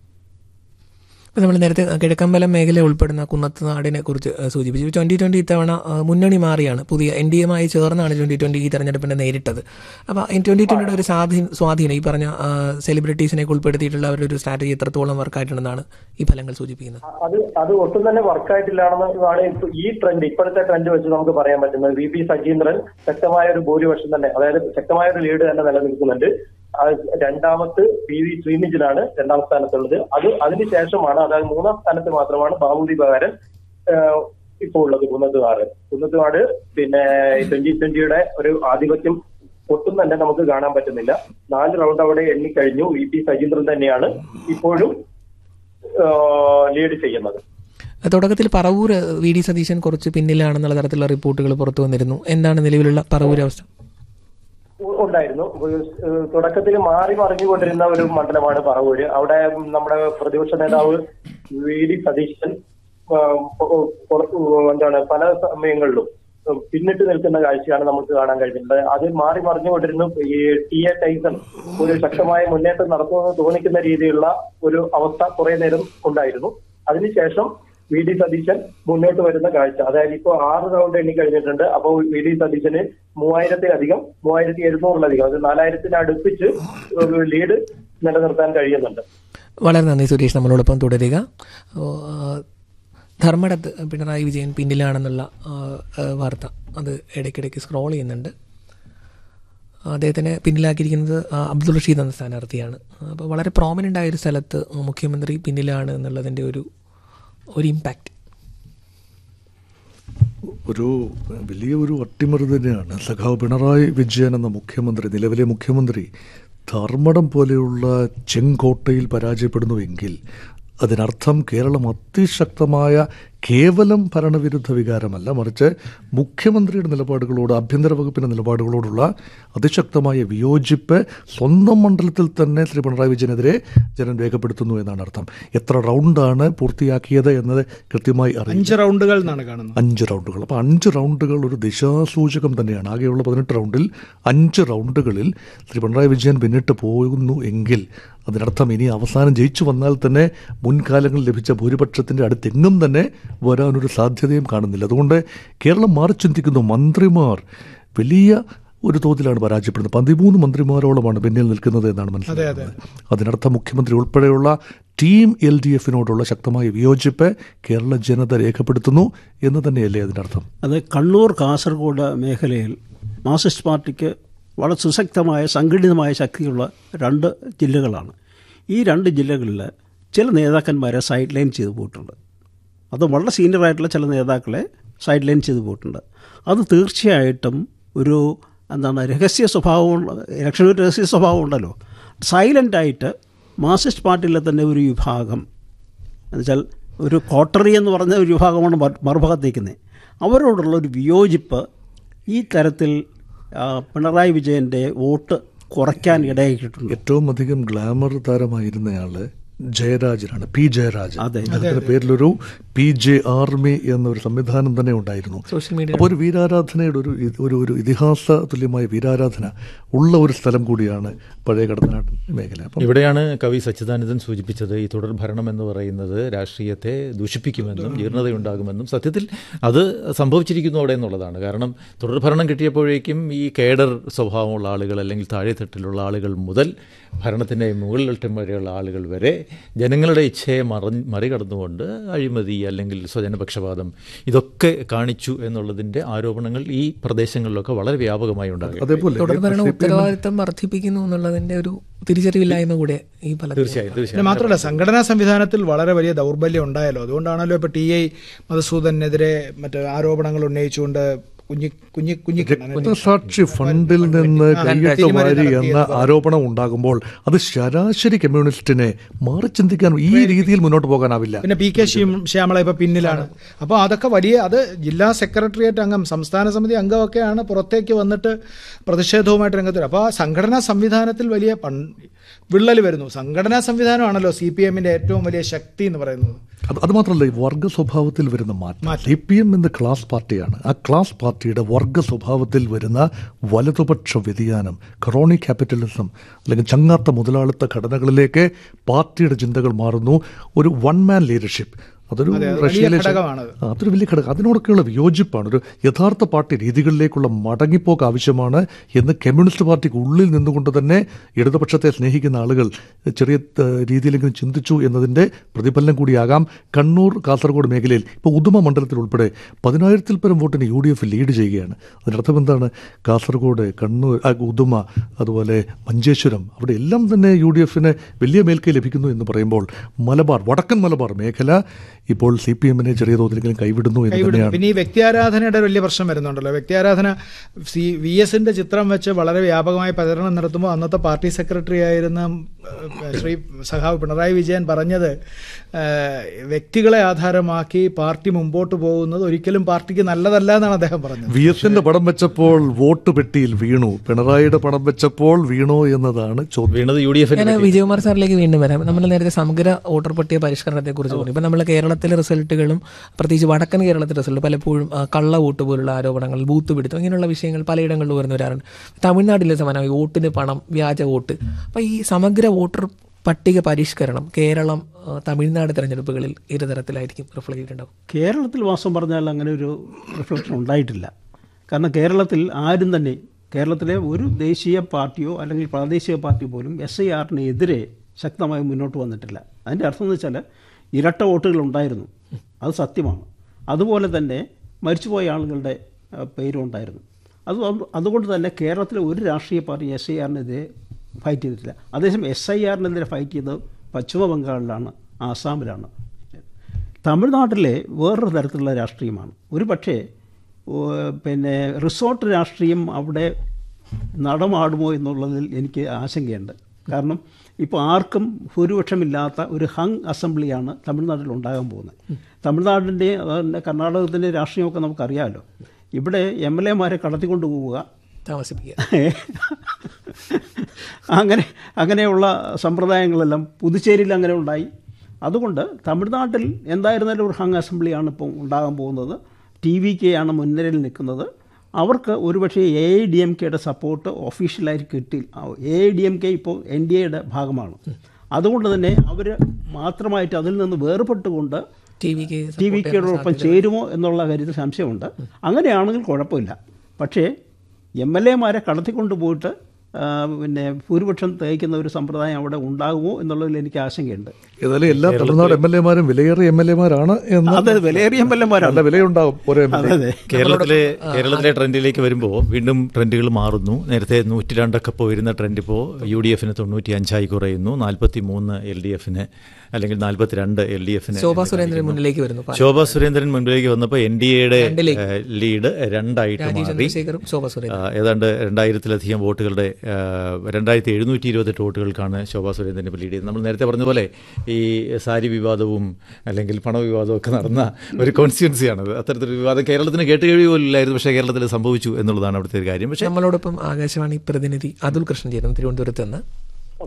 F: ഇപ്പം നമ്മൾ നേരത്തെ കിഴക്കമ്പലം മേഖല ഉൾപ്പെടുന്ന കുന്നത്ത് നാടിനെ കുറിച്ച് ഏഹ്, സൂചിപ്പിച്ചു ട്വന്റി ട്വന്റി ഇത്തവണ ഏഹ്, മുന്നണി മാറിയാണ് പുതിയ എൻ ഡി എമായി ചേർന്നാണ് ട്വന്റി ട്വന്റി ഈ തെരഞ്ഞെടുപ്പിനെ നേരിട്ടത് അപ്പോൾ ട്വന്റി ട്വന്റിയുടെ ഒരു സ്വാധീനം സ്വാധീനം ഈ പറഞ്ഞ സെലിബ്രിറ്റീസിനെ ഉൾപ്പെടുത്തിയിട്ടുള്ള അവരുടെ ഒരു സ്ട്രാറ്റജി എത്രത്തോളം വർക്കായിട്ടുണ്ടെന്നാണ് ഈ ഫലങ്ങൾ സൂചിപ്പിക്കുന്നത്
G: അത് അത് ഒട്ടും തന്നെ വർക്കായിട്ടില്ലാണെന്നാണ് ഇപ്പൊ ഈ ട്രെൻഡ് ഇപ്പോഴത്തെ ട്രെൻഡ് വെച്ച് നമുക്ക് പറയാൻ പറ്റുന്നത് വി പി സജീന്ദ്രൻ ശക്തമായ ഒരു ഭൂരിപക്ഷം തന്നെ അതായത് ശക്തമായ ഒരു ലീഡ് തന്നെ നിലനിൽക്കുന്നുണ്ട് ആ രണ്ടാമത്ത് പി വി ശ്രീനിജിനാണ് രണ്ടാം സ്ഥാനത്തുള്ളത് അത് അതിനുശേഷമാണ് അതായത് മൂന്നാം സ്ഥാനത്ത് മാത്രമാണ് ബാബുദി പകരൻ ഇപ്പോൾ ഉള്ളത് കുന്നത്തുകാട് കുന്നത്തുകാട് പിന്നെ ട്വന്റി ട്വന്റിയുടെ ഒരു ആധിപത്യം ഒട്ടും തന്നെ നമുക്ക് കാണാൻ പറ്റുന്നില്ല നാല് റൗണ്ട് അവിടെ എണ്ണിക്കഴിഞ്ഞു വി പി സജീന്ദ്രൻ തന്നെയാണ് ഇപ്പോഴും ലീഡ് ചെയ്യുന്നത്
F: തുടക്കത്തിൽ പറവൂർ വി ഡി സതീശൻ കുറച്ച് പിന്നിലാണെന്നുള്ള തരത്തിലുള്ള റിപ്പോർട്ടുകൾ പുറത്തു വന്നിരുന്നു എന്താണ് നിലവിലുള്ള പറവൂർ അവസ്ഥ
G: ഉ- ഉണ്ടായിരുന്നു ഏഹ് തുടക്കത്തിൽ മാറി മറിഞ്ഞുകൊണ്ടിരുന്ന ഒരു മണ്ഡലമാണ് പറവൂര് അവിടെ നമ്മുടെ പ്രതിപക്ഷ നേതാവ് വി ഡി സതീശൻ ആഹ് പൊ- പൊ- എന്താണ് പല സമയങ്ങളിലും പിന്നിട്ട് നിൽക്കുന്ന കാഴ്ചയാണ് നമുക്ക് കാണാൻ കഴിയുന്നത് അത് മാറി മറിഞ്ഞുകൊണ്ടിരുന്നു ഈ ടി എ ടൈസൺ ഒരു ശക്തമായ മുന്നേറ്റം നടത്തുമെന്ന് തോന്നിക്കുന്ന രീതിയിലുള്ള ഒരു അവസ്ഥ കുറെ നേരം ഉണ്ടായിരുന്നു അതിനുശേഷം വി ഡി സതീശൻ മുന്നോട്ട് വരുന്ന കാഴ്ച അതായത് ഇപ്പോൾ ആറ് റൗണ്ട് എണ്ണി കഴിഞ്ഞിട്ടുണ്ട് അപ്പോൾ വി ഡി സതീശന് മൂവായിരത്തിലധികം മൂവായിരത്തി എഴുന്നൂറിലധികം അത് നാലായിരത്തിന് അടുപ്പിച്ച് ഒരു ലീഡ് നിലനിർത്താൻ കഴിയുന്നുണ്ട്
F: വളരെ നന്ദി സുരേഷ് നമ്മളോടൊപ്പം തുടരുക ഓ, ആ, ധർമ്മടത്ത് പിണറായി വിജയൻ പിന്നിലാണെന്നുള്ള ആ, ആ, വാർത്ത അത് ഇടയ്ക്കിടയ്ക്ക് സ്ക്രോൾ ചെയ്യുന്നുണ്ട് അദ്ദേഹത്തിനെ പിന്നിലാക്കിയിരിക്കുന്നത് ആ, അബ്ദുൾ റഷീദ് എന്ന സ്ഥാനാർത്ഥിയാണ് അപ്പോൾ വളരെ പ്രോമിനൻ്റ് ആയ ഒരു സ്ഥലത്ത് മുഖ്യമന്ത്രി പിന്നിലാണ് എന്നുള്ളതിൻ്റെ ഒരു ഒരു ഇമ്പാക്റ്റ്
H: ഒരു വലിയ ഒരു അട്ടിമറി തന്നെയാണ് സഖാവ് പിണറായി വിജയൻ എന്ന മുഖ്യമന്ത്രി നിലവിലെ മുഖ്യമന്ത്രി ധർമ്മടം പോലെയുള്ള ചെങ്കോട്ടയിൽ പരാജയപ്പെടുന്നുവെങ്കിൽ അതിനർത്ഥം കേരളം അതിശക്തമായ കേവലം ഭരണവിരുദ്ധ വികാരമല്ല മറിച്ച് മുഖ്യമന്ത്രിയുടെ നിലപാടുകളോട് ആഭ്യന്തര വകുപ്പിന്റെ നിലപാടുകളോടുള്ള അതിശക്തമായ വിയോജിപ്പ് സ്വന്തം മണ്ഡലത്തിൽ തന്നെ ശ്രീ പിണറായി വിജയനെതിരെ ജനം രേഖപ്പെടുത്തുന്നു എന്നാണ് അർത്ഥം എത്ര റൗണ്ടാണ് പൂർത്തിയാക്കിയത് എന്നത് കൃത്യമായി അറിയില്ല
I: അഞ്ച് റൗണ്ടുകൾ എന്നാണ് കാണുന്നത്
H: അഞ്ച് റൗണ്ടുകൾ അപ്പോൾ അഞ്ച് റൗണ്ടുകൾ ഒരു ദിശാസൂചകം തന്നെയാണ് ആകെയുള്ള പതിനെട്ട് റൗണ്ടിൽ അഞ്ച് റൗണ്ടുകളിൽ ശ്രീ പിണറായി വിജയൻ പിന്നിട്ട് പോകുന്നു എങ്കിൽ അതിനർത്ഥം ഇനി അവസാനം ജയിച്ചു വന്നാൽ തന്നെ മുൻകാലങ്ങളിൽ ലഭിച്ച ഭൂരിപക്ഷത്തിൻ്റെ അടുത്തെങ്ങും തന്നെ വരാനൊരു സാധ്യതയും കാണുന്നില്ല അതുകൊണ്ട് കേരളം മാറി ചിന്തിക്കുന്നു മന്ത്രിമാർ വലിയ ഒരു തോതിലാണ് പരാജയപ്പെടുന്നത് പതിമൂന്ന് മന്ത്രിമാരോളമാണ് പിന്നിൽ നിൽക്കുന്നത് എന്നാണ് മനസ്സിലാക്കുന്നത് അതിനർത്ഥം മുഖ്യമന്ത്രി ഉൾപ്പെടെയുള്ള ടീം എൽ ഡി എഫിനോടുള്ള ശക്തമായ വിയോജിപ്പ് കേരള ജനത രേഖപ്പെടുത്തുന്നു എന്ന് തന്നെയല്ലേ അതിനർത്ഥം
J: അത് കണ്ണൂർ കാസർഗോഡ് മേഖലയിൽ മാർക്സിസ്റ്റ് പാർട്ടിക്ക് വളരെ സുശക്തമായ സംഘടിതമായ ശക്തിയുള്ള രണ്ട് ജില്ലകളാണ് ഈ രണ്ട് ജില്ലകളിൽ ചില നേതാക്കന്മാരെ സൈഡ് ലൈൻ ചെയ്തു പോയിട്ടുണ്ട് അത് വളരെ സീനിയർ ആയിട്ടുള്ള ചില നേതാക്കളെ സൈഡ് ലൈൻ ചെയ്തു പോയിട്ടുണ്ട് അത് തീർച്ചയായിട്ടും ഒരു എന്താണ് രഹസ്യ സ്വഭാവം ഇലക്ഷനിൽ രഹസ്യ സ്വഭാവം ഉണ്ടല്ലോ സൈലൻ്റായിട്ട് മാർക്സിസ്റ്റ് പാർട്ടിയിലെ തന്നെ ഒരു വിഭാഗം എന്നുവെച്ചാൽ ഒരു കോട്ടറി എന്ന് പറഞ്ഞ ഒരു വിഭാഗമാണ് മറു- മറുഭാഗത്ത് നിൽക്കുന്നത് അവരോടുള്ള ഒരു വിയോജിപ്പ് ഈ തരത്തിൽ ആ, പിണറായി വിജയൻ്റെ വോട്ട് കുറയ്ക്കാൻ ഇടയാക്കിയിട്ടുണ്ട്
H: ഏറ്റവും അധികം ഗ്ലാമർ താരമായിരുന്നയാള് ജയരാജനാണ് പി ജയരാജൻ
J: അതെ.
H: അദ്ദേഹത്തിന്റെ പേരിലൊരു പി ജെ ആർമി എന്നൊരു സംവിധാനം തന്നെ ഉണ്ടായിരുന്നു
F: സോഷ്യൽ മീഡിയ
H: അപ്പോൾ ഒരു വീരാരാധനയുടെ ഒരു ഇത് ഒരു ഒരു ഇതിഹാസ തുല്യമായ വീരാരാധന ഉള്ള ഒരു സ്ഥലം കൂടിയാണ് പഴയ കടത്തനാട് മേഖല അപ്പം
I: ഇവിടെയാണ് കവി സച്ചിദാനന്ദൻ സൂചിപ്പിച്ചത് ഈ തുടർ ഭരണം എന്ന് പറയുന്നത് രാഷ്ട്രീയത്തെ ദൂഷിപ്പിക്കുമെന്നും ജീർണതയുണ്ടാകുമെന്നും സത്യത്തിൽ അത് സംഭവിച്ചിരിക്കുന്നു അവിടെ എന്നുള്ളതാണ് കാരണം തുടർ ഭരണം കിട്ടിയപ്പോഴേക്കും ഈ കേഡർ സ്വഭാവമുള്ള ആളുകൾ അല്ലെങ്കിൽ താഴെത്തട്ടിലുള്ള ആളുകൾ മുതൽ ഭരണത്തിൻ്റെ മുകളിലറ്റം വരെയുള്ള ആളുകൾ വരെ ജനങ്ങളുടെ ഇച്ഛയെ മറി മറികടന്നുകൊണ്ട് അഴിമതി അല്ലെങ്കിൽ സ്വജനപക്ഷപാതം ഇതൊക്കെ കാണിച്ചു എന്നുള്ളതിൻ്റെ ആരോപണങ്ങൾ ഈ പ്രദേശങ്ങളിലൊക്കെ വളരെ വ്യാപകമായി ഉണ്ടാകും
H: അതേപോലെ
F: തുടർഭരണ ഉത്തരവാദിത്തം വർദ്ധിപ്പിക്കുന്നു എന്നുള്ളതിന്റെ ഒരു തിരിച്ചറിവില്ലായ്മ കൂടെ ഈ ഫലത്തിൽ
I: തീർച്ചയായും
K: പിന്നെ
I: തീർച്ചയായും
K: മാത്രമല്ല സംഘടനാ സംവിധാനത്തിൽ വളരെ വലിയ ദൗർബല്യം ഉണ്ടായല്ലോ അതുകൊണ്ടാണല്ലോ ഇപ്പൊ ടി ഐ മധുസൂദനെതിരെ മറ്റേ ആരോപണങ്ങൾ ഉന്നയിച്ചുകൊണ്ട് കുഞ്ഞി കുഞ്ഞി കുഞ്ഞിക്കണ്ണൻ
H: രക്തസാക്ഷി ഫണ്ടിൽ നിന്ന് കൈയിട്ട് വാരി എന്ന ആരോപണം ഉണ്ടാകുമ്പോൾ അത് ശരാശരി കമ്മ്യൂണിസ്റ്റിനെ മാറി ചിന്തിക്കാൻ ഈ രീതിയിൽ മുന്നോട്ട് പോകാനാവില്ല
K: പിന്നെ പി കെ ശ്യാമള ഇപ്പൊ പിന്നിലാണ് അപ്പോൾ അതൊക്കെ വലിയ അത് ജില്ലാ സെക്രട്ടേറിയറ്റ് അംഗം സംസ്ഥാന സമിതി അംഗമൊക്കെയാണ് പുറത്തേക്ക് വന്നിട്ട് പ്രതിഷേധവുമായിട്ട് രംഗത്ത് അപ്പോൾ ആ സംഘടനാ സംവിധാനത്തിൽ വലിയ പൺ വിള്ളൽ വരുന്നു സംഘടനാ സംവിധാനമാണല്ലോ സി പി എമ്മിന്റെ ഏറ്റവും വലിയ ശക്തി എന്ന് പറയുന്നത്
H: അത് അത് മാത്രമല്ല ഈ വർഗ സ്വഭാവത്തിൽ വരുന്ന മാറ്റം സി പി എം എന്ന ക്ലാസ് പാർട്ടിയാണ് ആ ക്ലാസ് പാർട്ടിയുടെ വർഗ സ്വഭാവത്തിൽ വരുന്ന വലതുപക്ഷ വ്യതിയാനം ക്രോണി ക്യാപിറ്റലിസം അല്ലെങ്കിൽ ചങ്ങാത്ത മുതലാളിത്ത ഘടനകളിലേക്ക് പാർട്ടിയുടെ ചിന്തകൾ മാറുന്നു ഒരു വൺ മാൻ ലീഡർഷിപ്പ് അതൊരു
K: അതെ, അത് വലിയ
H: റഷ്യയിലെ
K: ഘടകമാണത്.
H: ആ, അതൊരു വലിയ ഘടകം അതിനോടൊക്കെയുള്ള വിയോജിപ്പാണ് ഒരു യഥാർത്ഥ പാർട്ടി രീതികളിലേക്കുള്ള മടങ്ങിപ്പോക്ക് ആവശ്യമാണ് എന്ന് കമ്മ്യൂണിസ്റ്റ് പാർട്ടിക്ക് ഉള്ളിൽ നിന്നുകൊണ്ട് തന്നെ ഇടതുപക്ഷത്തെ സ്നേഹിക്കുന്ന ആളുകൾ ചെറിയ ഏ, രീതിയിലെങ്കിലും ചിന്തിച്ചു എന്നതിൻ്റെ പ്രതിഫലനം കൂടിയാകാം കണ്ണൂർ കാസർഗോഡ് മേഖലയിൽ ഇപ്പോൾ ഉദുമ മണ്ഡലത്തിൽ ഉൾപ്പെടെ പതിനായിരത്തിൽ പരം വോട്ടിന് യു ഡി എഫ് ലീഡ് ചെയ്യുകയാണ് അതിനർത്ഥം എന്താണ് കാസർഗോഡ് കണ്ണൂർ ആ, ഉദുമ അതുപോലെ മഞ്ചേശ്വരം അവിടെ എല്ലാം തന്നെ യു ഡി എഫിന് വലിയ മേൽക്കൈ ലഭിക്കുന്നു എന്ന് പറയുമ്പോൾ മലബാർ വടക്കൻ മലബാർ മേഖല ഇപ്പോൾ സി പി എമ്മിനെ ചെറിയ തോതിലെങ്കിലും കൈവിടുന്നു എന്ന്
K: കൈവിടുന്നു
H: തന്നെയാണ്
K: പിന്നെ ഈ വ്യക്തിയാരാധനയുടെ ഒരു വലിയ പ്രശ്നം വരുന്നുണ്ടല്ലോ വ്യക്തിയാരാധന സി വി എസിന്റെ ചിത്രം വെച്ച് വളരെ വ്യാപകമായ പ്രചരണം നടത്തുമ്പോൾ അന്നത്തെ പാർട്ടി സെക്രട്ടറി ആയിരുന്ന ഏഹ്, ശ്രീ സഖാവ് പിണറായി വിജയൻ പറഞ്ഞത് ഏഹ്, വ്യക്തികളെ ആധാരമാക്കി പാർട്ടി മുമ്പോട്ട് പോകുന്നത് ഒരിക്കലും പാർട്ടിക്ക് നല്ലതല്ല എന്നാണ് അദ്ദേഹം പറഞ്ഞത്
H: വി എസിന്റെ പടം വെച്ചപ്പോൾ വോട്ട് പെട്ടിയിൽ വീണു പിണറായിയുടെ പടം വെച്ചപ്പോൾ വീണോ എന്നതാണ് ചോദ്യം
I: വീണത് യു ഡി
F: ഞാൻ
I: എഫിന്
F: വിജയകുമാർ സാറിലേക്ക് വീണ്ടും വരാം നമ്മൾ നേരത്തെ സമഗ്ര വോട്ടർ പട്ടിക പരിഷ്കരണത്തെ കുറിച്ച് പറഞ്ഞു ഇപ്പം നമ്മൾ കേരളത്തിലെ റിസൾട്ടുകളും പ്രത്യേകിച്ച് വടക്കൻ കേരളത്തിലെ റിസൾട്ട് പലപ്പോഴും ആ, കള്ള വോട്ട് പോലുള്ള ആരോപണങ്ങൾ ബൂത്ത് പിടുത്തം ഇങ്ങനെയുള്ള വിഷയങ്ങൾ പലയിടങ്ങളിലും ഉയർന്നു വരാറുണ്ട് തമിഴ്നാട്ടിലെ സമാനമായി വോട്ടിന് പണം വ്യാജ വോട്ട് അപ്പം ഈ സമഗ്ര വോട്ടർ പട്ടിക പരിഷ്കരണം കേരളം ആ, തമിഴ്നാട് തെരഞ്ഞെടുപ്പുകളിൽ ഇരുതരത്തിലായിരിക്കും റിഫ്ലക്ട് ചെയ്തിട്ടുണ്ടാവും
J: കേരളത്തിൽ വാസം പറഞ്ഞാൽ അങ്ങനെ ഒരു റിഫ്ലക്ഷൻ ഉണ്ടായിട്ടില്ല കാരണം കേരളത്തിൽ ആരും തന്നെ കേരളത്തിലെ ഒരു ദേശീയ പാർട്ടിയോ അല്ലെങ്കിൽ പ്രാദേശിക പാർട്ടി പോലും എസ് ഐ ആറിന് എതിരെ ശക്തമായി മുന്നോട്ട് വന്നിട്ടില്ല അതിൻ്റെ അർത്ഥം എന്ന് വെച്ചാൽ ഇരട്ട വോട്ടുകൾ ഉണ്ടായിരുന്നു അത് സത്യമാണ് അതുപോലെ തന്നെ മരിച്ചുപോയ ആളുകളുടെ ആ, പേരും ഉണ്ടായിരുന്നു അത് അതുകൊണ്ട് തന്നെ കേരളത്തിലെ ഒരു രാഷ്ട്രീയ പാർട്ടി എസ് ഐ ആറിനെതിരെ ഫൈറ്റ് ചെയ്തിട്ടില്ല അതേസമയം എസ് ഐ ആറിനെതിരെ ഫൈറ്റ് ചെയ്തത് പശ്ചിമ ബംഗാളിലാണ് ആസാമിലാണ് തമിഴ്നാട്ടിലെ വേറൊരു തരത്തിലുള്ള രാഷ്ട്രീയമാണ് ഒരു പക്ഷേ ഓ, പിന്നെ റിസോർട്ട് രാഷ്ട്രീയം അവിടെ നടമാടുമോ എന്നുള്ളതിൽ എനിക്ക് ആശങ്കയുണ്ട് കാരണം ഇപ്പോൾ ആർക്കും ഭൂരിപക്ഷമില്ലാത്ത ഒരു ഹങ് അസംബ്ലിയാണ് തമിഴ്നാട്ടിൽ ഉണ്ടാകാൻ പോകുന്നത് തമിഴ്നാടിൻ്റെ അതുപോലെ കർണാടകത്തിൻ്റെ രാഷ്ട്രീയമൊക്കെ നമുക്കറിയാമല്ലോ ഇവിടെ എം എൽ എമാരെ കടത്തിക്കൊണ്ട് പോവുക
F: താമസിപ്പിക്കുക
J: അങ്ങനെ അങ്ങനെയുള്ള സമ്പ്രദായങ്ങളെല്ലാം പുതുച്ചേരിയിൽ അങ്ങനെ ഉണ്ടായി അതുകൊണ്ട് തമിഴ്നാട്ടിൽ എന്തായിരുന്നാലും ഒരു ഹങ് അസംബ്ലിയാണ് ഇപ്പോൾ ഉണ്ടാകാൻ പോകുന്നത് ടി വി കെ ആണ് മുൻനിരയിൽ നിൽക്കുന്നത് അവർക്ക് ഒരുപക്ഷെ എ ഐ ഡി എം കെയുടെ സപ്പോർട്ട് ഒഫീഷ്യലായിട്ട് കിട്ടി A I D M K ഇപ്പോൾ എൻ ഡി എയുടെ ഭാഗമാണ് അതുകൊണ്ട് തന്നെ അവർ മാത്രമായിട്ട് അതിൽ നിന്ന് വേർപെട്ടുകൊണ്ട്
F: T V K
J: T V കെയോടൊപ്പം ചേരുമോ എന്നുള്ള കാര്യത്തിൽ സംശയമുണ്ട് അങ്ങനെയാണെങ്കിൽ കുഴപ്പമില്ല പക്ഷേ എം എൽ എമാരെ കടത്തിക്കൊണ്ട് പോയിട്ട് ആ, പിന്നെ ഭൂരിപക്ഷം തേക്കുന്ന ഒരു സമ്പ്രദായം അവിടെ ഉണ്ടാകുമോ എന്നുള്ളതിൽ എനിക്ക് ആശങ്കയുണ്ട്
H: ഏതായാലും എല്ലാ തമിഴ്നാട് എം എൽ എമാരും വിലയേറിയ എം എൽ എമാരാണ് എന്ന്
J: അതെ വിലയേറിയ എം എൽ എമാരാണ്
H: നല്ല വിലയുണ്ടാവും ഓരോ എം എൽ
J: അതെ അതെ
I: കേരളത്തിലെ കേരളത്തിലെ ട്രെൻഡിലേക്ക് വരുമ്പോൾ വീണ്ടും ട്രെൻഡുകൾ മാറുന്നു നേരത്തെ നൂറ്റി രണ്ടൊക്കെ പോയിരുന്ന ട്രെൻഡ് ഇപ്പോൾ യു ഡി എഫിന് തൊണ്ണൂറ്റി അഞ്ചായി കുറയുന്നു നാൽപ്പത്തി മൂന്ന് എൽ ഡി എഫിന് അല്ലെങ്കിൽ നാൽപ്പത്തിരണ്ട് എൽ ഡി എഫിന്
F: ശോഭാ സുരേന്ദ്രൻ മുന്നിലേക്ക് വരുന്നു
I: ശോഭാ സുരേന്ദ്രൻ മുൻപിലേക്ക് വന്നപ്പോൾ എൻ ഡി എയുടെ
F: രണ്ടിലേക്ക്.
I: ലീഡ് രണ്ടായിട്ട്
F: രാജീവ്
I: മാറി
F: ചന്ദ്രശേഖറും ശോഭാ സുരേന്ദ്രൻ
I: ആ, ഏതാണ്ട് രണ്ടായിരത്തിലധികം വോട്ടുകളുടെ ആ, രണ്ടായിരത്തി എഴുന്നൂറ്റി ഇരുപത്തെട്ട് വോട്ടുകൾക്കാണ് ശോഭാ സുരേന്ദ്രൻ ഇപ്പോൾ ലീഡ് ചെയ്യുന്നത് നമ്മൾ നേരത്തെ പറഞ്ഞതുപോലെ ഈ സാരി വിവാദവും അല്ലെങ്കിൽ പണവിവാദവും ഒക്കെ നടന്ന ഒരു കോൺസ്റ്റിറ്റ്യൻസിയാണത് അത്തരത്തിലൊരു വിവാദം കേരളത്തിന് കേട്ടുകേഴി പോലും ഇല്ലായിരുന്നു പക്ഷേ കേരളത്തിൽ സംഭവിച്ചു എന്നുള്ളതാണ് അവിടുത്തെ ഒരു കാര്യം പക്ഷേ
F: നമ്മളോടൊപ്പം ആകാശവാണി പ്രതിനിധി അതുൽ കൃഷ്ണൻ ചേരുന്നു തിരുവനന്തപുരത്ത് നിന്ന്
B: ഓക്കെ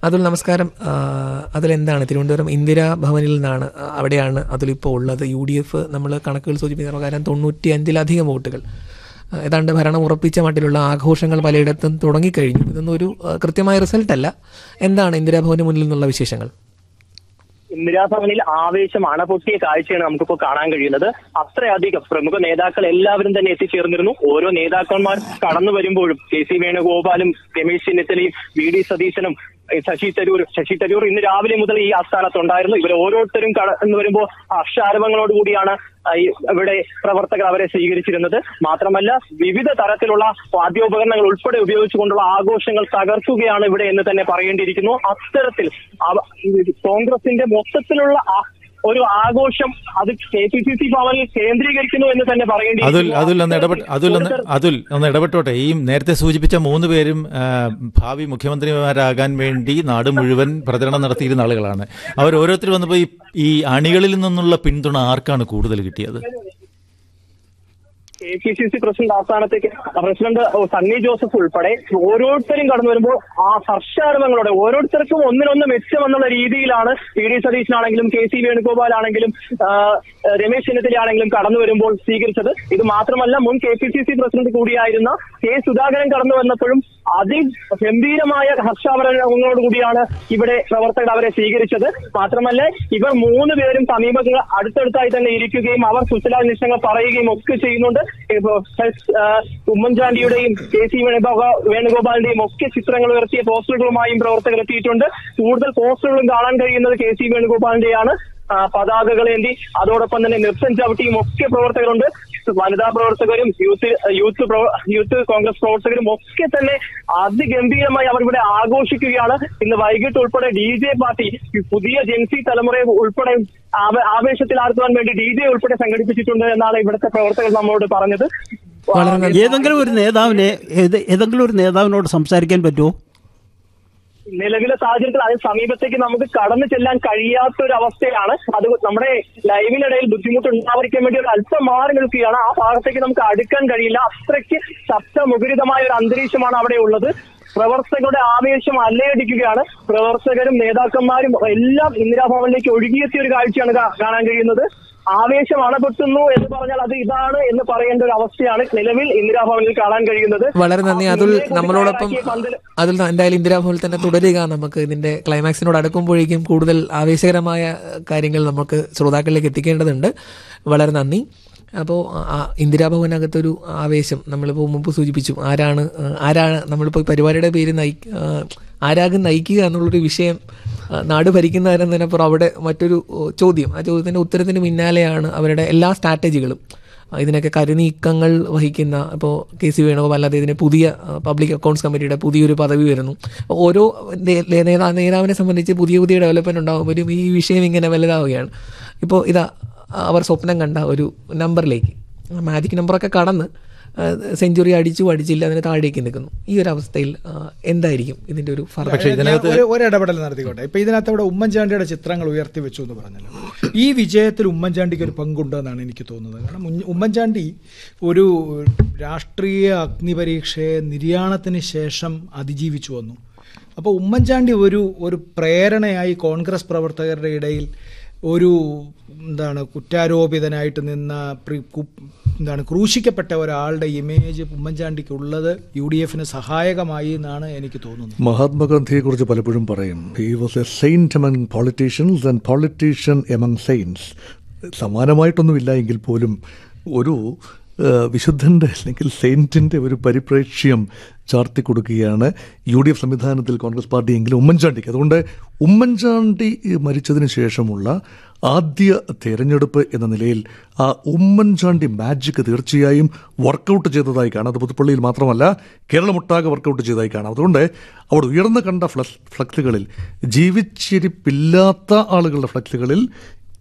F: അതുൽ നമസ്കാരം ആ, അതിലെന്താണ് തിരുവനന്തപുരം ഇന്ദിരാ ഭവനിൽ നിന്നാണ് ആ, അവിടെയാണ് അതിലിപ്പോൾ ഉള്ളത് യു ഡി എഫ് നമ്മൾ കണക്കുകൾ സൂചിപ്പിക്കുന്ന പ്രകാരം തൊണ്ണൂറ്റി അഞ്ചിലധികം വോട്ടുകൾ ആ, ഏതാണ്ട് ഭരണം ഉറപ്പിച്ച മട്ടിലുള്ള ആഘോഷങ്ങൾ പലയിടത്തും തുടങ്ങിക്കഴിഞ്ഞു ഇതൊന്നും ഒരു ആ, കൃത്യമായ റിസൾട്ട് അല്ല എന്താണ് ഇന്ദിരാ ഭവന് മുന്നിൽ നിന്നുള്ള വിശേഷങ്ങൾ
L: ഇന്ദിരാഭവനിൽ ആവേശം അണപൊട്ടിയ കാഴ്ചയാണ് നമുക്കിപ്പോൾ കാണാൻ കഴിയുന്നത് അത്രയധികം പ്രമുഖ നേതാക്കൾ എല്ലാവരും തന്നെ എത്തിച്ചേർന്നിരുന്നു ഓരോ നേതാക്കന്മാർ കടന്നു വരുമ്പോഴും കെ സി വേണുഗോപാലും രമേശ് ചെന്നിത്തലയും വി ഡി സതീശനും ഏ, ശശി തരൂർ ശശി തരൂർ ഇന്ന് രാവിലെ മുതൽ ഈ ആസ്ഥാനത്തുണ്ടായിരുന്നു ഇവർ ഓരോരുത്തരും കടന്നു വരുമ്പോൾ ഹർഷാരവങ്ങളോടുകൂടിയാണ് ആ, ഈ ഇവിടെ പ്രവർത്തകർ അവരെ സ്വീകരിച്ചിരുന്നത് മാത്രമല്ല വിവിധ തരത്തിലുള്ള വാദ്യോപകരണങ്ങൾ ഉൾപ്പെടെ ഉപയോഗിച്ചുകൊണ്ടുള്ള ആഘോഷങ്ങൾ തകർക്കുകയാണ് ഇവിടെ എന്ന് തന്നെ പറയേണ്ടിയിരിക്കുന്നു അത്തരത്തിൽ അവ- കോൺഗ്രസിന്റെ മൊത്തത്തിലുള്ള ആ- ഒരു ആഘോഷം അത് കെ പി സി സി ഭവനിൽ കേന്ദ്രീകരിക്കുന്നു എന്ന് തന്നെ
I: അതുൽ
L: പറയേണ്ടിയിരിക്കുന്നു
I: അതുൽ ഒന്ന് ഇടപെട്ട് അതുൽ ഒന്ന് അതുൽ ഒന്ന് ഇടപെട്ടോട്ടെ ഈ നേരത്തെ സൂചിപ്പിച്ച മൂന്ന് പേരും ആ, ഭാവി മുഖ്യമന്ത്രിമാരാകാൻ വേണ്ടി നാട് മുഴുവൻ പ്രചരണം നടത്തിയിരുന്ന ആളുകളാണ് അവർ ഓരോരുത്തർ വന്നപ്പോൾ ഈ ഈ അണികളിൽ നിന്നുള്ള പിന്തുണ ആർക്കാണ് കൂടുതൽ കിട്ടിയത്
L: K P C C president ആസ്ഥാനത്തേക്ക് പ്രസിഡന്റ് സണ്ണി ജോസഫ് ഉൾപ്പെടെ ഓരോരുത്തരും കടന്നു വരുമ്പോൾ ആ ഹർഷാരവങ്ങളോടെ ഓരോരുത്തർക്കും ഒന്നിനൊന്ന് മെച്ചമെന്നുള്ള രീതിയിലാണ് പി ഡി സതീശനാണെങ്കിലും കെ സി വേണുഗോപാൽ ആണെങ്കിലും ആ, രമേശ് ചെന്നിത്തല ആണെങ്കിലും കടന്നു വരുമ്പോൾ സ്വീകരിച്ചത് ഇത് മാത്രമല്ല മുൻ K P C C president കൂടിയായിരുന്ന കെ സുധാകരൻ കടന്നു വന്നപ്പോഴും അതിഗംഭീരമായ ഹർഷാവരണങ്ങളോടുകൂടിയാണ് ഇവിടെ പ്രവർത്തകർ അവരെ സ്വീകരിച്ചത് മാത്രമല്ല ഇവർ മൂന്ന് പേരും സമീപങ്ങൾ അടുത്തടുത്തായി തന്നെ ഇരിക്കുകയും അവർ കുശലാന്വേഷണങ്ങൾ പറയുകയും ഒക്കെ ചെയ്യുന്നുണ്ട് ഇപ്പോ എസ്, ആ, ഉമ്മൻചാണ്ടിയുടെയും കെ സി വേണുഗോപാ- വേണുഗോപാലിന്റെയും ഒക്കെ ചിത്രങ്ങൾ ഉയർത്തിയ പോസ്റ്ററുകളുമായും പ്രവർത്തകർ എത്തിയിട്ടുണ്ട് കൂടുതൽ പോസ്റ്ററുകളും കാണാൻ കഴിയുന്നത് കെ സി വേണുഗോപാലിന്റെയാണ് ആ, പതാകകളേന്തി അതോടൊപ്പം തന്നെ നൃത്തം ചവിട്ടിയും ഒക്കെ പ്രവർത്തകരുണ്ട് വനിതാ പ്രവർത്തകരും യൂത്ത് യൂത്ത് പ്രവ- യൂത്ത് കോൺഗ്രസ് പ്രവർത്തകരും ഒക്കെ തന്നെ അതിഗംഭീരമായി അവർ ഇവിടെ ആഘോഷിക്കുകയാണ് ഇന്ന് വൈകിട്ട് ഉൾപ്പെടെ ഡി ജെ പാർട്ടി ഈ പുതിയ ജെൻസി തലമുറയെ ഉൾപ്പെടെ ആവ- ആവേശത്തിലാർത്തുവാൻ വേണ്ടി ഡി ജെ ഉൾപ്പെടെ സംഘടിപ്പിച്ചിട്ടുണ്ട് എന്നാണ് ഇവിടുത്തെ പ്രവർത്തകർ നമ്മളോട് പറഞ്ഞത്
J: ഏതെങ്കിലും ഒരു നേതാവിനെ ഏത് ഏതെങ്കിലും ഒരു നേതാവിനോട് സംസാരിക്കാൻ പറ്റുമോ
L: നിലവിലെ സാഹചര്യത്തിൽ അതിന് സമീപത്തേക്ക് നമുക്ക് കടന്നു ചെല്ലാൻ കഴിയാത്ത ഒരു അവസ്ഥയാണ് അത് നമ്മുടെ ലൈവിനിടയിൽ ബുദ്ധിമുട്ട് ഉണ്ടാവാതിരിക്കാൻ വേണ്ടി ഒരു അല്പം മാറി നിൽക്കുകയാണ് ആ ഭാഗത്തേക്ക് നമുക്ക് അടുക്കാൻ കഴിയില്ല അത്രയ്ക്ക് ശബ്ദമുഖരിതമായ ഒരു അന്തരീക്ഷമാണ് അവിടെ ഉള്ളത് പ്രവർത്തകരുടെ ആവേശം അല്ലയടിക്കുകയാണ് പ്രവർത്തകരും നേതാക്കന്മാരും എല്ലാം ഇന്ദിരാഭവനിലേക്ക് ഒഴുകിയെത്തിയ ഒരു കാഴ്ചയാണ് കാ- കാണാൻ കഴിയുന്നത് ആവേശം അണപൊട്ടുന്നു എന്ന് പറഞ്ഞാൽ അത് ഇതാണ് എന്ന് പറയേണ്ട ഒരു അവസ്ഥയാണ് നിലവിൽ ഇന്ദിരാഭവനിൽ കാണാൻ കഴിയുന്നത്
F: വളരെ നന്ദി അതുൽ നമ്മളോടൊപ്പം
L: തയ്യാറാക്കിയ പന്തൽ
F: അതിൽ എന്തായാലും ഇന്ദിരാഭവനിൽ തന്നെ തുടരുക നമുക്ക് ഇതിന്റെ ക്ലൈമാക്സിനോട് അടുക്കുമ്പോഴേക്കും കൂടുതൽ ആവേശകരമായ കാര്യങ്ങൾ നമുക്ക് ശ്രോതാക്കളിലേക്ക് എത്തിക്കേണ്ടതുണ്ട് വളരെ നന്ദി അപ്പോൾ ഇന്ദിരാഭവനകത്തൊരു ആവേശം നമ്മളിപ്പോൾ മുമ്പ് സൂചിപ്പിച്ചു ആരാണ് ആ, ആരാണ് നമ്മളിപ്പോൾ ഈ പരിപാടിയുടെ പേര് നയി ആ, ആരാകും നയിക്കുക എന്നുള്ളൊരു വിഷയം ആ, നാട് ഭരിക്കുന്നവരെന്നതിനപ്പുറം അവിടെ മറ്റൊരു ഓ, ചോദ്യം ആ ചോദ്യത്തിൻ്റെ ഉത്തരത്തിന് പിന്നാലെയാണ് അവരുടെ എല്ലാ സ്ട്രാറ്റജികളും ആ, ഇതിനൊക്കെ കരുനീക്കങ്ങൾ വഹിക്കുന്ന ഇപ്പോൾ കെ സി വേണുഗോപാൽ അല്ലാതെ ഇതിന് പുതിയ പബ്ലിക് അക്കൗണ്ട്സ് കമ്മിറ്റിയുടെ പുതിയൊരു പദവി വരുന്നു ഓരോ നേ- നേ- നേതാ നേതാവിനെ സംബന്ധിച്ച് പുതിയ പുതിയ ഡെവലപ്മെന്റ് ഉണ്ടാകുമ്പോഴും ഈ വിഷയം ഇങ്ങനെ വലുതാവുകയാണ് ഇപ്പോൾ ഇതാ അവർ സ്വപ്നം കണ്ട ഒരു നമ്പറിലേക്ക് മാജിക് നമ്പറൊക്കെ കടന്ന് സെഞ്ചുറി അടിച്ചു അടിച്ചില്ല അതിന് താഴേക്ക് നിൽക്കുന്നു ഈ ഒരു അവസ്ഥയിൽ ആ, എന്തായിരിക്കും ഇതിന്റെ ഒരു ഫലം
K: ഞാൻ ഒരു ഒരു ഇടപെടൽ നടത്തിക്കോട്ടെ ഇപ്പൊ ഇതിനകത്ത് അവിടെ ഉമ്മൻചാണ്ടിയുടെ ചിത്രങ്ങൾ ഉയർത്തി വെച്ചു എന്ന് പറഞ്ഞല്ലോ ഈ വിജയത്തിൽ ഉമ്മൻചാണ്ടിക്ക് ഒരു പങ്കുണ്ടെന്നാണ് എനിക്ക് തോന്നുന്നത് കാരണം ഉഞ്ഞ- ഉമ്മൻചാണ്ടി ഒരു രാഷ്ട്രീയ അഗ്നിപരീക്ഷയെ നിര്യാണത്തിന് ശേഷം അതിജീവിച്ചു വന്നു അപ്പോൾ ഉമ്മൻചാണ്ടി ഒരു ഒരു പ്രേരണയായി കോൺഗ്രസ് പ്രവർത്തകരുടെ ഇടയിൽ ഒരു എന്താണ് കുറ്റാരോപിതനായിട്ട് നിന്ന പ്രി- കു- എന്താണ് ക്രൂശിക്കപ്പെട്ട ഒരാളുടെ ഇമേജ് ഉമ്മൻചാണ്ടിക്ക് ഉള്ളത് യു ഡി എഫിന് സഹായകമായി എന്നാണ് എനിക്ക് തോന്നുന്നത്
H: മഹാത്മാഗാന്ധിയെക്കുറിച്ച് പലപ്പോഴും പറയും he was a saint among politicians and politician among saints സമാനമായിട്ടൊന്നുമില്ല എങ്കിൽ പോലും ഒരു ആ, വിശുദ്ധൻ്റെ അല്ലെങ്കിൽ സെയിൻറ്റിൻ്റെ ഒരു പരിപ്രേക്ഷ്യം ചാർത്തി കൊടുക്കുകയാണ് യു ഡി എഫ് സംവിധാനത്തിൽ കോൺഗ്രസ് പാർട്ടി എങ്കിലും ഉമ്മൻചാണ്ടിക്ക് അതുകൊണ്ട് ഉമ്മൻചാണ്ടി മരിച്ചതിന് ശേഷമുള്ള ആദ്യ തെരഞ്ഞെടുപ്പ് എന്ന നിലയിൽ ആ ഉമ്മൻചാണ്ടി മാജിക് തീർച്ചയായും വർക്കൗട്ട് ചെയ്തതായി കാണാം അത് പുതുപ്പള്ളിയിൽ മാത്രമല്ല കേരളമൊട്ടാകെ വർക്കൗട്ട് ചെയ്തതായി കാണാം അതുകൊണ്ട് അവിടെ ഉയർന്നു കണ്ട ഫ്ലക്സ് ഫ്ലക്സുകളിൽ ജീവിച്ചിരിപ്പില്ലാത്ത ആളുകളുടെ ഫ്ലക്സുകളിൽ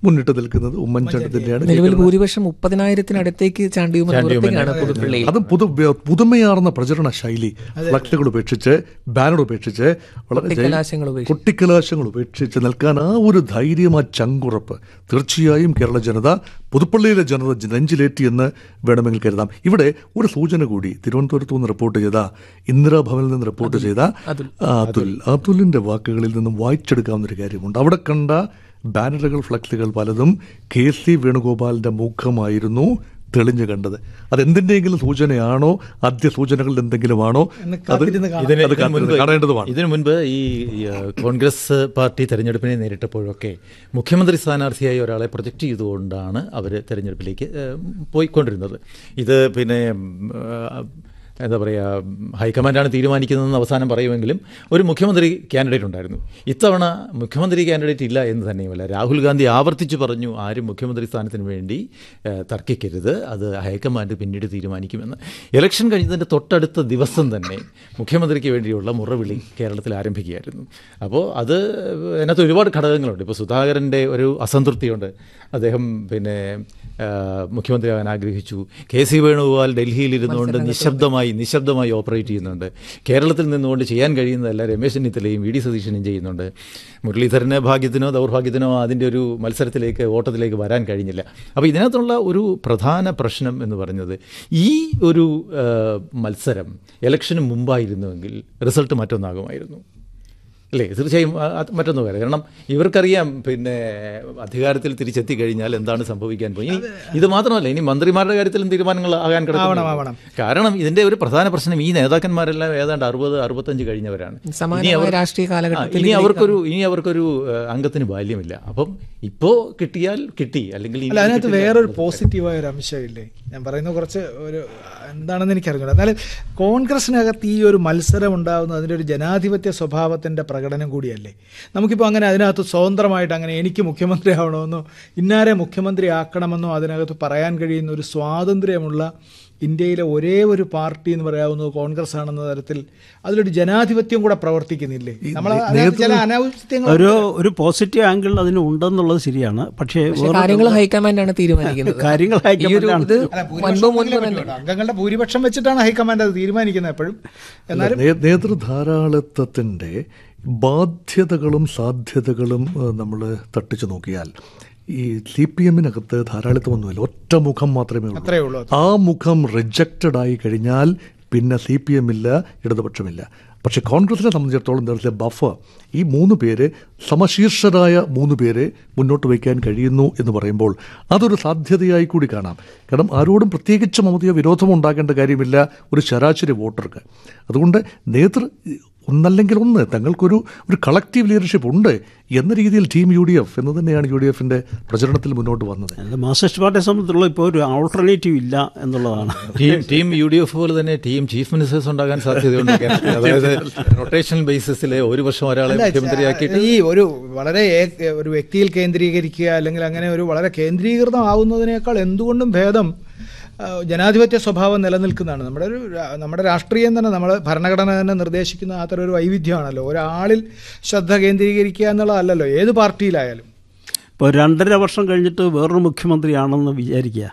H: മുന്നിട്ട് നിൽക്കുന്നത് ഉമ്മൻചാണ്ടി തന്നെയാണ്
F: നിലവിൽ
H: ജയിക്കുന്നത്.
F: ഭൂരിപക്ഷം മുപ്പതിനായിരത്തിനടുത്തേക്ക് ചാണ്ടിയുമെന്ന് പുറത്തേക്കാണ് പുതുപ്പള്ളിയിൽ
H: അതും പുതു പുതുമയാർന്ന പ്രചരണ ശൈലി ഫ്ലക്സുകൾ ഉപേക്ഷിച്ച് ബാനർ ഉപേക്ഷിച്ച് വളരെ ജൈ-
F: കൊട്ടിക്കലാശങ്ങൾ ഉപേക്ഷിച്ച്.
H: കൊട്ടിക്കലാശങ്ങൾ ഉപേക്ഷിച്ച് നിൽക്കാൻ ആ ഒരു ധൈര്യം ആ ചങ്കുറപ്പ് തീർച്ചയായും കേരള ജനത പുതുപ്പള്ളിയിലെ ജനത നെഞ്ചിലേറ്റി എന്ന് വേണമെങ്കിൽ കരുതാം ഇവിടെ ഒരു സൂചന കൂടി തിരുവനന്തപുരത്ത് നിന്ന് റിപ്പോർട്ട് ചെയ്ത ഇന്ദിരാഭവനിൽ നിന്ന് റിപ്പോർട്ട് ചെയ്ത ആ, അതുൽ അതുലിന്റെ വാക്കുകളിൽ നിന്നും വായിച്ചെടുക്കാവുന്ന ഒരു കാര്യമുണ്ട് അവിടെ കണ്ട ബാനറുകൾ ഫ്ലക്സുകൾ പലതും കെ സി വേണുഗോപാലിന്റെ മുഖമായിരുന്നു തെളിഞ്ഞു കണ്ടത് അതെന്തിന്റെയെങ്കിലും സൂചനയാണോ ആദ്യ സൂചനകളിൽ എന്തെങ്കിലുമാണോ
K: എന്ന്
H: അത്
K: കാത്തിരുന്ന് കാണാം.
I: ഇതിന്
H: അത്
I: ഇതിന് മുൻപ്
H: കാത്തിരുന്ന് കാണേണ്ടതുമാണ്
I: ഇതിനു മുൻപ് ഈ ഈ, ആ, കോൺഗ്രസ് പാർട്ടി തെരഞ്ഞെടുപ്പിനെ നേരിട്ടപ്പോഴൊക്കെ മുഖ്യമന്ത്രി സ്ഥാനാർത്ഥിയായി ഒരാളെ പ്രൊജക്റ്റ് ചെയ്തുകൊണ്ടാണ് അവർ തെരഞ്ഞെടുപ്പിലേക്ക് ഏ, പോയിക്കൊണ്ടിരുന്നത് ഇത് പിന്നെ ഉം, ആ, എന്താ പറയുക ഹൈക്കമാൻഡാണ് തീരുമാനിക്കുന്നതെന്ന് അവസാനം പറയുമെങ്കിലും ഒരു മുഖ്യമന്ത്രി കാൻഡിഡേറ്റ് ഉണ്ടായിരുന്നു ഇത്തവണ മുഖ്യമന്ത്രി കാൻഡിഡേറ്റ് ഇല്ല എന്ന് തന്നെയുമല്ല രാഹുൽ ഗാന്ധി ആവർത്തിച്ച് പറഞ്ഞു ആരും മുഖ്യമന്ത്രി സ്ഥാനത്തിന് വേണ്ടി ഏഹ്, തർക്കിക്കരുത് അത് ഹൈക്കമാൻഡ് പിന്നീട് തീരുമാനിക്കുമെന്ന് ഇലക്ഷൻ കഴിഞ്ഞതിൻ്റെ തൊട്ടടുത്ത ദിവസം തന്നെ മുഖ്യമന്ത്രിക്ക് വേണ്ടിയുള്ള മുറവിളി കേരളത്തിൽ ആരംഭിക്കുകയായിരുന്നു അപ്പോൾ അത് അതിനകത്ത് ഒരുപാട് ഘടകങ്ങളുണ്ട് ഇപ്പോൾ സുധാകരൻ്റെ ഒരു അസംതൃപ്തിയുണ്ട് അദ്ദേഹം പിന്നെ ആ, മുഖ്യമന്ത്രിയാകാൻ ആഗ്രഹിച്ചു കെ സി വേണുഗോപാൽ ഡൽഹിയിൽ ഇരുന്നുകൊണ്ട് നിശബ്ദമായി നിശബ്ദമായി ഓപ്പറേറ്റ് ചെയ്യുന്നുണ്ട് കേരളത്തിൽ നിന്നുകൊണ്ട് ചെയ്യാൻ കഴിയുന്നതല്ല രമേശ് ചെന്നിത്തലയും വി ഡി സതീശനും ചെയ്യുന്നുണ്ട് മുരളീധരന് ഭാഗ്യത്തിനോ ദൗർഭാഗ്യത്തിനോ അതിൻ്റെ ഒരു മത്സരത്തിലേക്ക് ഓട്ടത്തിലേക്ക് വരാൻ കഴിഞ്ഞില്ല അപ്പോൾ ഇതിനകത്തുള്ള ഒരു പ്രധാന പ്രശ്നം എന്ന് പറയുന്നത് ഈ ഒരു ആ, മത്സരം ഇലക്ഷന് മുമ്പായിരുന്നുവെങ്കിൽ റിസൾട്ട് മറ്റൊന്നാകുമായിരുന്നു അല്ലേ തീർച്ചയായും ആ, അത് മറ്റൊന്ന് വേറെ കാരണം ഇവർക്കറിയാം പിന്നെ അധികാരത്തിൽ തിരിച്ചെത്തി കഴിഞ്ഞാൽ എന്താണ് സംഭവിക്കാൻ പോയി ഇനി ഇത് മാത്രമല്ല ഇനി മന്ത്രിമാരുടെ കാര്യത്തിലും തീരുമാനങ്ങൾ ആകാൻ
K: ആവണം,
I: കിടക്കുന്നു
K: ആവണം.
I: കാരണം ഇതിന്റെ ഒരു പ്രധാന പ്രശ്നം ഈ നേതാക്കന്മാരെല്ലാം ഏതാണ്ട് അറുപത് അറുപത്തഞ്ച് കഴിഞ്ഞവരാണ്
F: സമാനമായ
I: ഇനി അവർ-
F: രാഷ്ട്രീയ കാലഘട്ടത്തിൽ
I: ആ, ഇനി
F: ഇതിലേക്ക്
I: അവർക്കൊരു ഇനി അവർക്കൊരു ഏഹ്, അംഗത്തിന് ബാല്യമില്ല അപ്പം ഇപ്പോ കിട്ടിയാൽ കിട്ടി അല്ലെങ്കിൽ ഇനി
K: അല്ല അതിനകത്ത്
I: കിട്ടില്ല
K: വേറൊരു
I: എന്നുള്ളത്
K: പോസിറ്റീവായ ഒരു അംശമില്ലേ ഞാൻ പറയുന്ന കുറച്ച് ഒരു എന്താണെന്ന് എനിക്കറിഞ്ഞൂടാ എന്നാലും കോൺഗ്രസിനകത്ത് ഈ ഒരു മത്സരം ഉണ്ടാകുന്നത് അതിൻ്റെ ഒരു ജനാധിപത്യ സ്വഭാവത്തിൻ്റെ പ്രകടനം കൂടിയല്ലേ നമുക്കിപ്പോൾ അങ്ങനെ അതിനകത്ത് സ്വതന്ത്രമായിട്ട് അങ്ങനെ എനിക്ക് മുഖ്യമന്ത്രി ആവണമെന്നോ ഇന്നാരെ മുഖ്യമന്ത്രി ആക്കണമെന്നോ അതിനകത്ത് പറയാൻ കഴിയുന്ന ഒരു സ്വാതന്ത്ര്യമുള്ള ഇന്ത്യയിലെ ഒരേ ഒരു പാർട്ടി എന്ന് പറയാവുന്നത് കോൺഗ്രസ് ആണെന്ന തരത്തിൽ അതിലൊരു ജനാധിപത്യം കൂടെ പ്രവർത്തിക്കുന്നില്ലേ നമ്മൾ അതിനകത്ത് ചില അനാവശ്യങ്ങൾ
J: ഒരു ഒരു പോസിറ്റീവ് ആംഗിൾ അതിന് ഉണ്ടെന്നുള്ളത് ശരിയാണ് പക്ഷേ
F: പക്ഷേ
J: വേറൊരു-
F: കാര്യങ്ങൾ ഹൈക്കമാൻഡാണ് തീരുമാനിക്കുന്നത്
J: കാര്യങ്ങൾ
F: ഈ ഒരു
J: ഹൈക്കമാൻഡാണ്.
F: ഇത്
K: അല്ല,
F: മുൻപ്
K: ഭൂരിപക്ഷം
F: മുൻപ്
K: ഉണ്ടെങ്കിലേ
F: തന്നെ
K: പറ്റൂ കേട്ടോ. അംഗങ്ങളുടെ ഭൂരിപക്ഷം വെച്ചിട്ടാണ് ഹൈക്കമാൻഡ് അത് തീരുമാനിക്കുന്നത് എപ്പോഴും എന്നാലും
H: നേ- നേതൃധാരാളിത്വത്തിൻ്റെ ബാധ്യതകളും സാധ്യതകളും നമ്മൾ തട്ടിച്ചു നോക്കിയാൽ ഈ സി പി എമ്മിനകത്ത് ധാരാളിത്തമൊന്നുമില്ല ഒറ്റ മുഖം മാത്രമേ
K: അത്രയേ
H: ഉള്ളൂ
K: ഉള്ളൂ.
H: ആ മുഖം റിജക്റ്റഡ് ആയി കഴിഞ്ഞാൽ പിന്നെ സി പി എം ഇല്ല ഇടതുപക്ഷമില്ല പക്ഷെ കോൺഗ്രസിനെ സംബന്ധിച്ചിടത്തോളം നേരത്തെ ബഫർ ഈ മൂന്ന് പേര് സമശീർഷരായ മൂന്ന് പേരെ മുന്നോട്ട് വയ്ക്കാൻ കഴിയുന്നു എന്ന് പറയുമ്പോൾ അതൊരു സാധ്യതയായി കൂടി കാണാം കാരണം ആരോടും പ്രത്യേകിച്ച് മമതയോ വിരോധമോ ഉണ്ടാക്കേണ്ട കാര്യമില്ല ഒരു ശരാശരി വോട്ടർക്ക് അതുകൊണ്ട് നേതൃ ഒന്നല്ലെങ്കിൽ ഒന്ന് തങ്ങൾക്കൊരു ഒരു കളക്റ്റീവ് ലീഡർഷിപ്പ് ഉണ്ട് എന്ന രീതിയിൽ ടീം യു ഡി എഫ് എന്ന് തന്നെയാണ് യു ഡി എഫിൻ്റെ പ്രചരണത്തിൽ മുന്നോട്ട് വന്നത്
J: അത് മാർക്സിസ്റ്റ് പാർട്ടിയെ സംബന്ധിച്ചുള്ള ഇപ്പോൾ ഒരു ആൾട്ടർനേറ്റീവ് ഇല്ല എന്നുള്ളതാണ്
I: team team U D F പോലെ തന്നെ ടീം ചീഫ് മിനിസ്റ്റേഴ്സ് ഉണ്ടാകാൻ സാധ്യതയുണ്ട് കേരളത്തിൽ. അതായത് റൊട്ടേഷണൽ ബേസിസിൽ ഒരു വർഷം ഒരാളെ
K: അല്ല,
I: മുഖ്യമന്ത്രിയാക്കിയിട്ട്
K: ഈ ഒരു വളരെ ഏ- ഒരു വ്യക്തിയിൽ കേന്ദ്രീകരിക്കുക അല്ലെങ്കിൽ അങ്ങനെ ഒരു വളരെ കേന്ദ്രീകൃതമാവുന്നതിനേക്കാൾ എന്തുകൊണ്ടും ഭേദം ആ, ജനാധിപത്യ സ്വഭാവം നിലനിൽക്കുന്നതാണ് നമ്മുടെ ഒരു രാ- നമ്മുടെ രാഷ്ട്രീയം തന്നെ നമ്മൾ ഭരണഘടന തന്നെ നിർദ്ദേശിക്കുന്ന അത്തരം ഒരു വൈവിധ്യമാണല്ലോ ഒരാളിൽ ശ്രദ്ധ കേന്ദ്രീകരിക്കുക എന്നുള്ളതല്ലല്ലോ ഏത് പാർട്ടിയിലായാലും
J: ഇപ്പോൾ രണ്ടര വർഷം കഴിഞ്ഞിട്ട് വേറൊരു മുഖ്യമന്ത്രിയാണെന്ന് വിചാരിക്കുക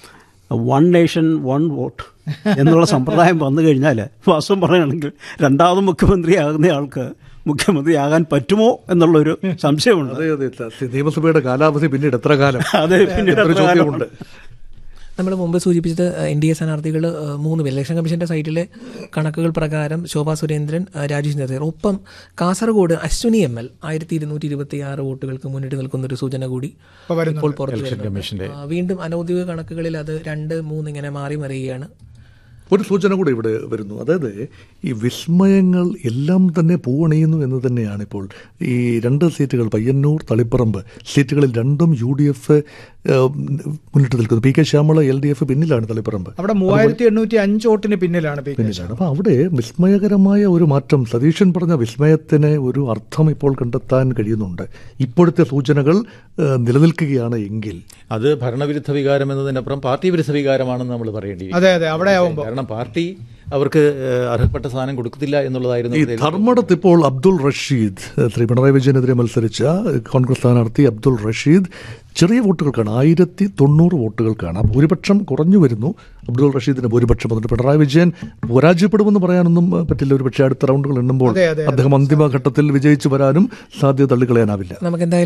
J: വൺ നേഷൻ വൺ വോട്ട് എന്നുള്ള സമ്പ്രദായം വന്നു കഴിഞ്ഞാൽ വാസ്തവം പറയുകയാണെങ്കിൽ രണ്ടാമത് മുഖ്യമന്ത്രിയാകുന്ന ആൾക്ക് മുഖ്യമന്ത്രിയാകാൻ പറ്റുമോ എന്നുള്ളൊരു സംശയമുണ്ട്
H: അതെ അതെ സ- നിയമസഭയുടെ കാലാവധി പിന്നീട് എത്ര കാലം
J: അതെ, പിന്നീട്
H: എന്നൊരു
J: എത്ര
H: ചോദ്യമുണ്ട്
F: നമ്മൾ മുമ്പ് സൂചിപ്പിച്ചത് എൻ ഡി എ സ്ഥാനാർത്ഥികൾ മൂന്ന് പേര് ഇലക്ഷൻ കമ്മീഷന്റെ സൈറ്റിലെ കണക്കുകൾ പ്രകാരം ശോഭാ സുരേന്ദ്രൻ ആ, രാജേഷ് നസീർ ഒപ്പം കാസർഗോഡ് അശ്വിനി എം എൽ ആയിരത്തി ഇരുന്നൂറ്റി ഇരുപത്തി ആറ് വോട്ടുകൾക്ക് മുന്നിട്ട് നിൽക്കുന്ന ഒരു സൂചന കൂടി
K: ഇപ്പൊ വരുന്നുണ്ട്.
F: ഇപ്പോൾ പുറത്തു
I: ഇലക്ഷൻ
F: വരുന്നുണ്ട്.
I: കമ്മീഷന്റെ
F: ആ, വീണ്ടും അനൌദ്യോഗിക കണക്കുകളിൽ അത് രണ്ട് മൂന്ന് ഇങ്ങനെ മാറി മറിയുകയാണ്
H: ഒരു സൂചന കൂടെ ഇവിടെ വരുന്നു അതായത് ഈ വിസ്മയങ്ങൾ എല്ലാം തന്നെ പൂവണിയുന്നു എന്ന് തന്നെയാണ് ഇപ്പോൾ ഈ രണ്ട് സീറ്റുകൾ പയ്യന്നൂർ തളിപ്പറമ്പ് സീറ്റുകളിൽ രണ്ടും യു ഡി എഫ് മുന്നിട്ട് നിൽക്കുന്നു P K Shyamala L D F പിന്നിലാണ് തളിപ്പറമ്പ്
K: അവിടെ മൂവായിരത്തി എണ്ണൂറ്റി അഞ്ച് വോട്ടിന് പിന്നിലാണ് പി കെ
H: പിന്നിലാണ് അപ്പോൾ അവിടെ വിസ്മയകരമായ ഒരു മാറ്റം സതീശൻ പറഞ്ഞ വിസ്മയത്തിന് ഒരു അർത്ഥം ഇപ്പോൾ കണ്ടെത്താൻ കഴിയുന്നുണ്ട് ഇപ്പോഴത്തെ സൂചനകൾ ഏഹ്, നിലനിൽക്കുകയാണ് എങ്കിൽ
I: അത് ഭരണവിരുദ്ധ വികാരം എന്നതിനപ്പുറം പാർട്ടി വിരുദ്ധ വികാരമാണെന്ന് നമ്മൾ പറയേണ്ടി
K: അതെ അതെ അവിടെ ആവുമ്പോൾ
I: കാരണം പാർട്ടി അവർക്ക് ഏഹ്, അർഹപ്പെട്ട സ്ഥാനം കൊടുക്കത്തില്ല എന്നുള്ളതായിരുന്നു
H: ഈ
I: അവരുടെ
H: ധർമ്മടത്ത് ഇപ്പോൾ അബ്ദുൾ റഷീദ് ശ്രീ പിണറായി വിജയനെതിരെ മത്സരിച്ച കോൺഗ്രസ് സ്ഥാനാർത്ഥി അബ്ദുൾ റഷീദ് ചെറിയ വോട്ടുകൾക്കാണ് ആയിരത്തി തൊണ്ണൂറ് വോട്ടുകൾക്കാണ് ആ ഭൂരിപക്ഷം കുറഞ്ഞു വരുന്നു അബ്ദുൾ റഷീദിന്റെ ഭൂരിപക്ഷം അതുകൊണ്ട് പിണറായി വിജയൻ പരാജയപ്പെടുമെന്ന് പറയാനൊന്നും ഏഹ്, പറ്റില്ല ഒരു പക്ഷേ അടുത്ത റൗണ്ടുകൾ എണ്ണുമ്പോൾ
K: അതെ, അതെ, അതെ.
H: അദ്ദേഹം അന്തിമഘട്ടത്തിൽ വിജയിച്ചു വരാനും സാധ്യത തള്ളിക്കളയാനാവില്ല
F: നമുക്ക് എന്തായാലും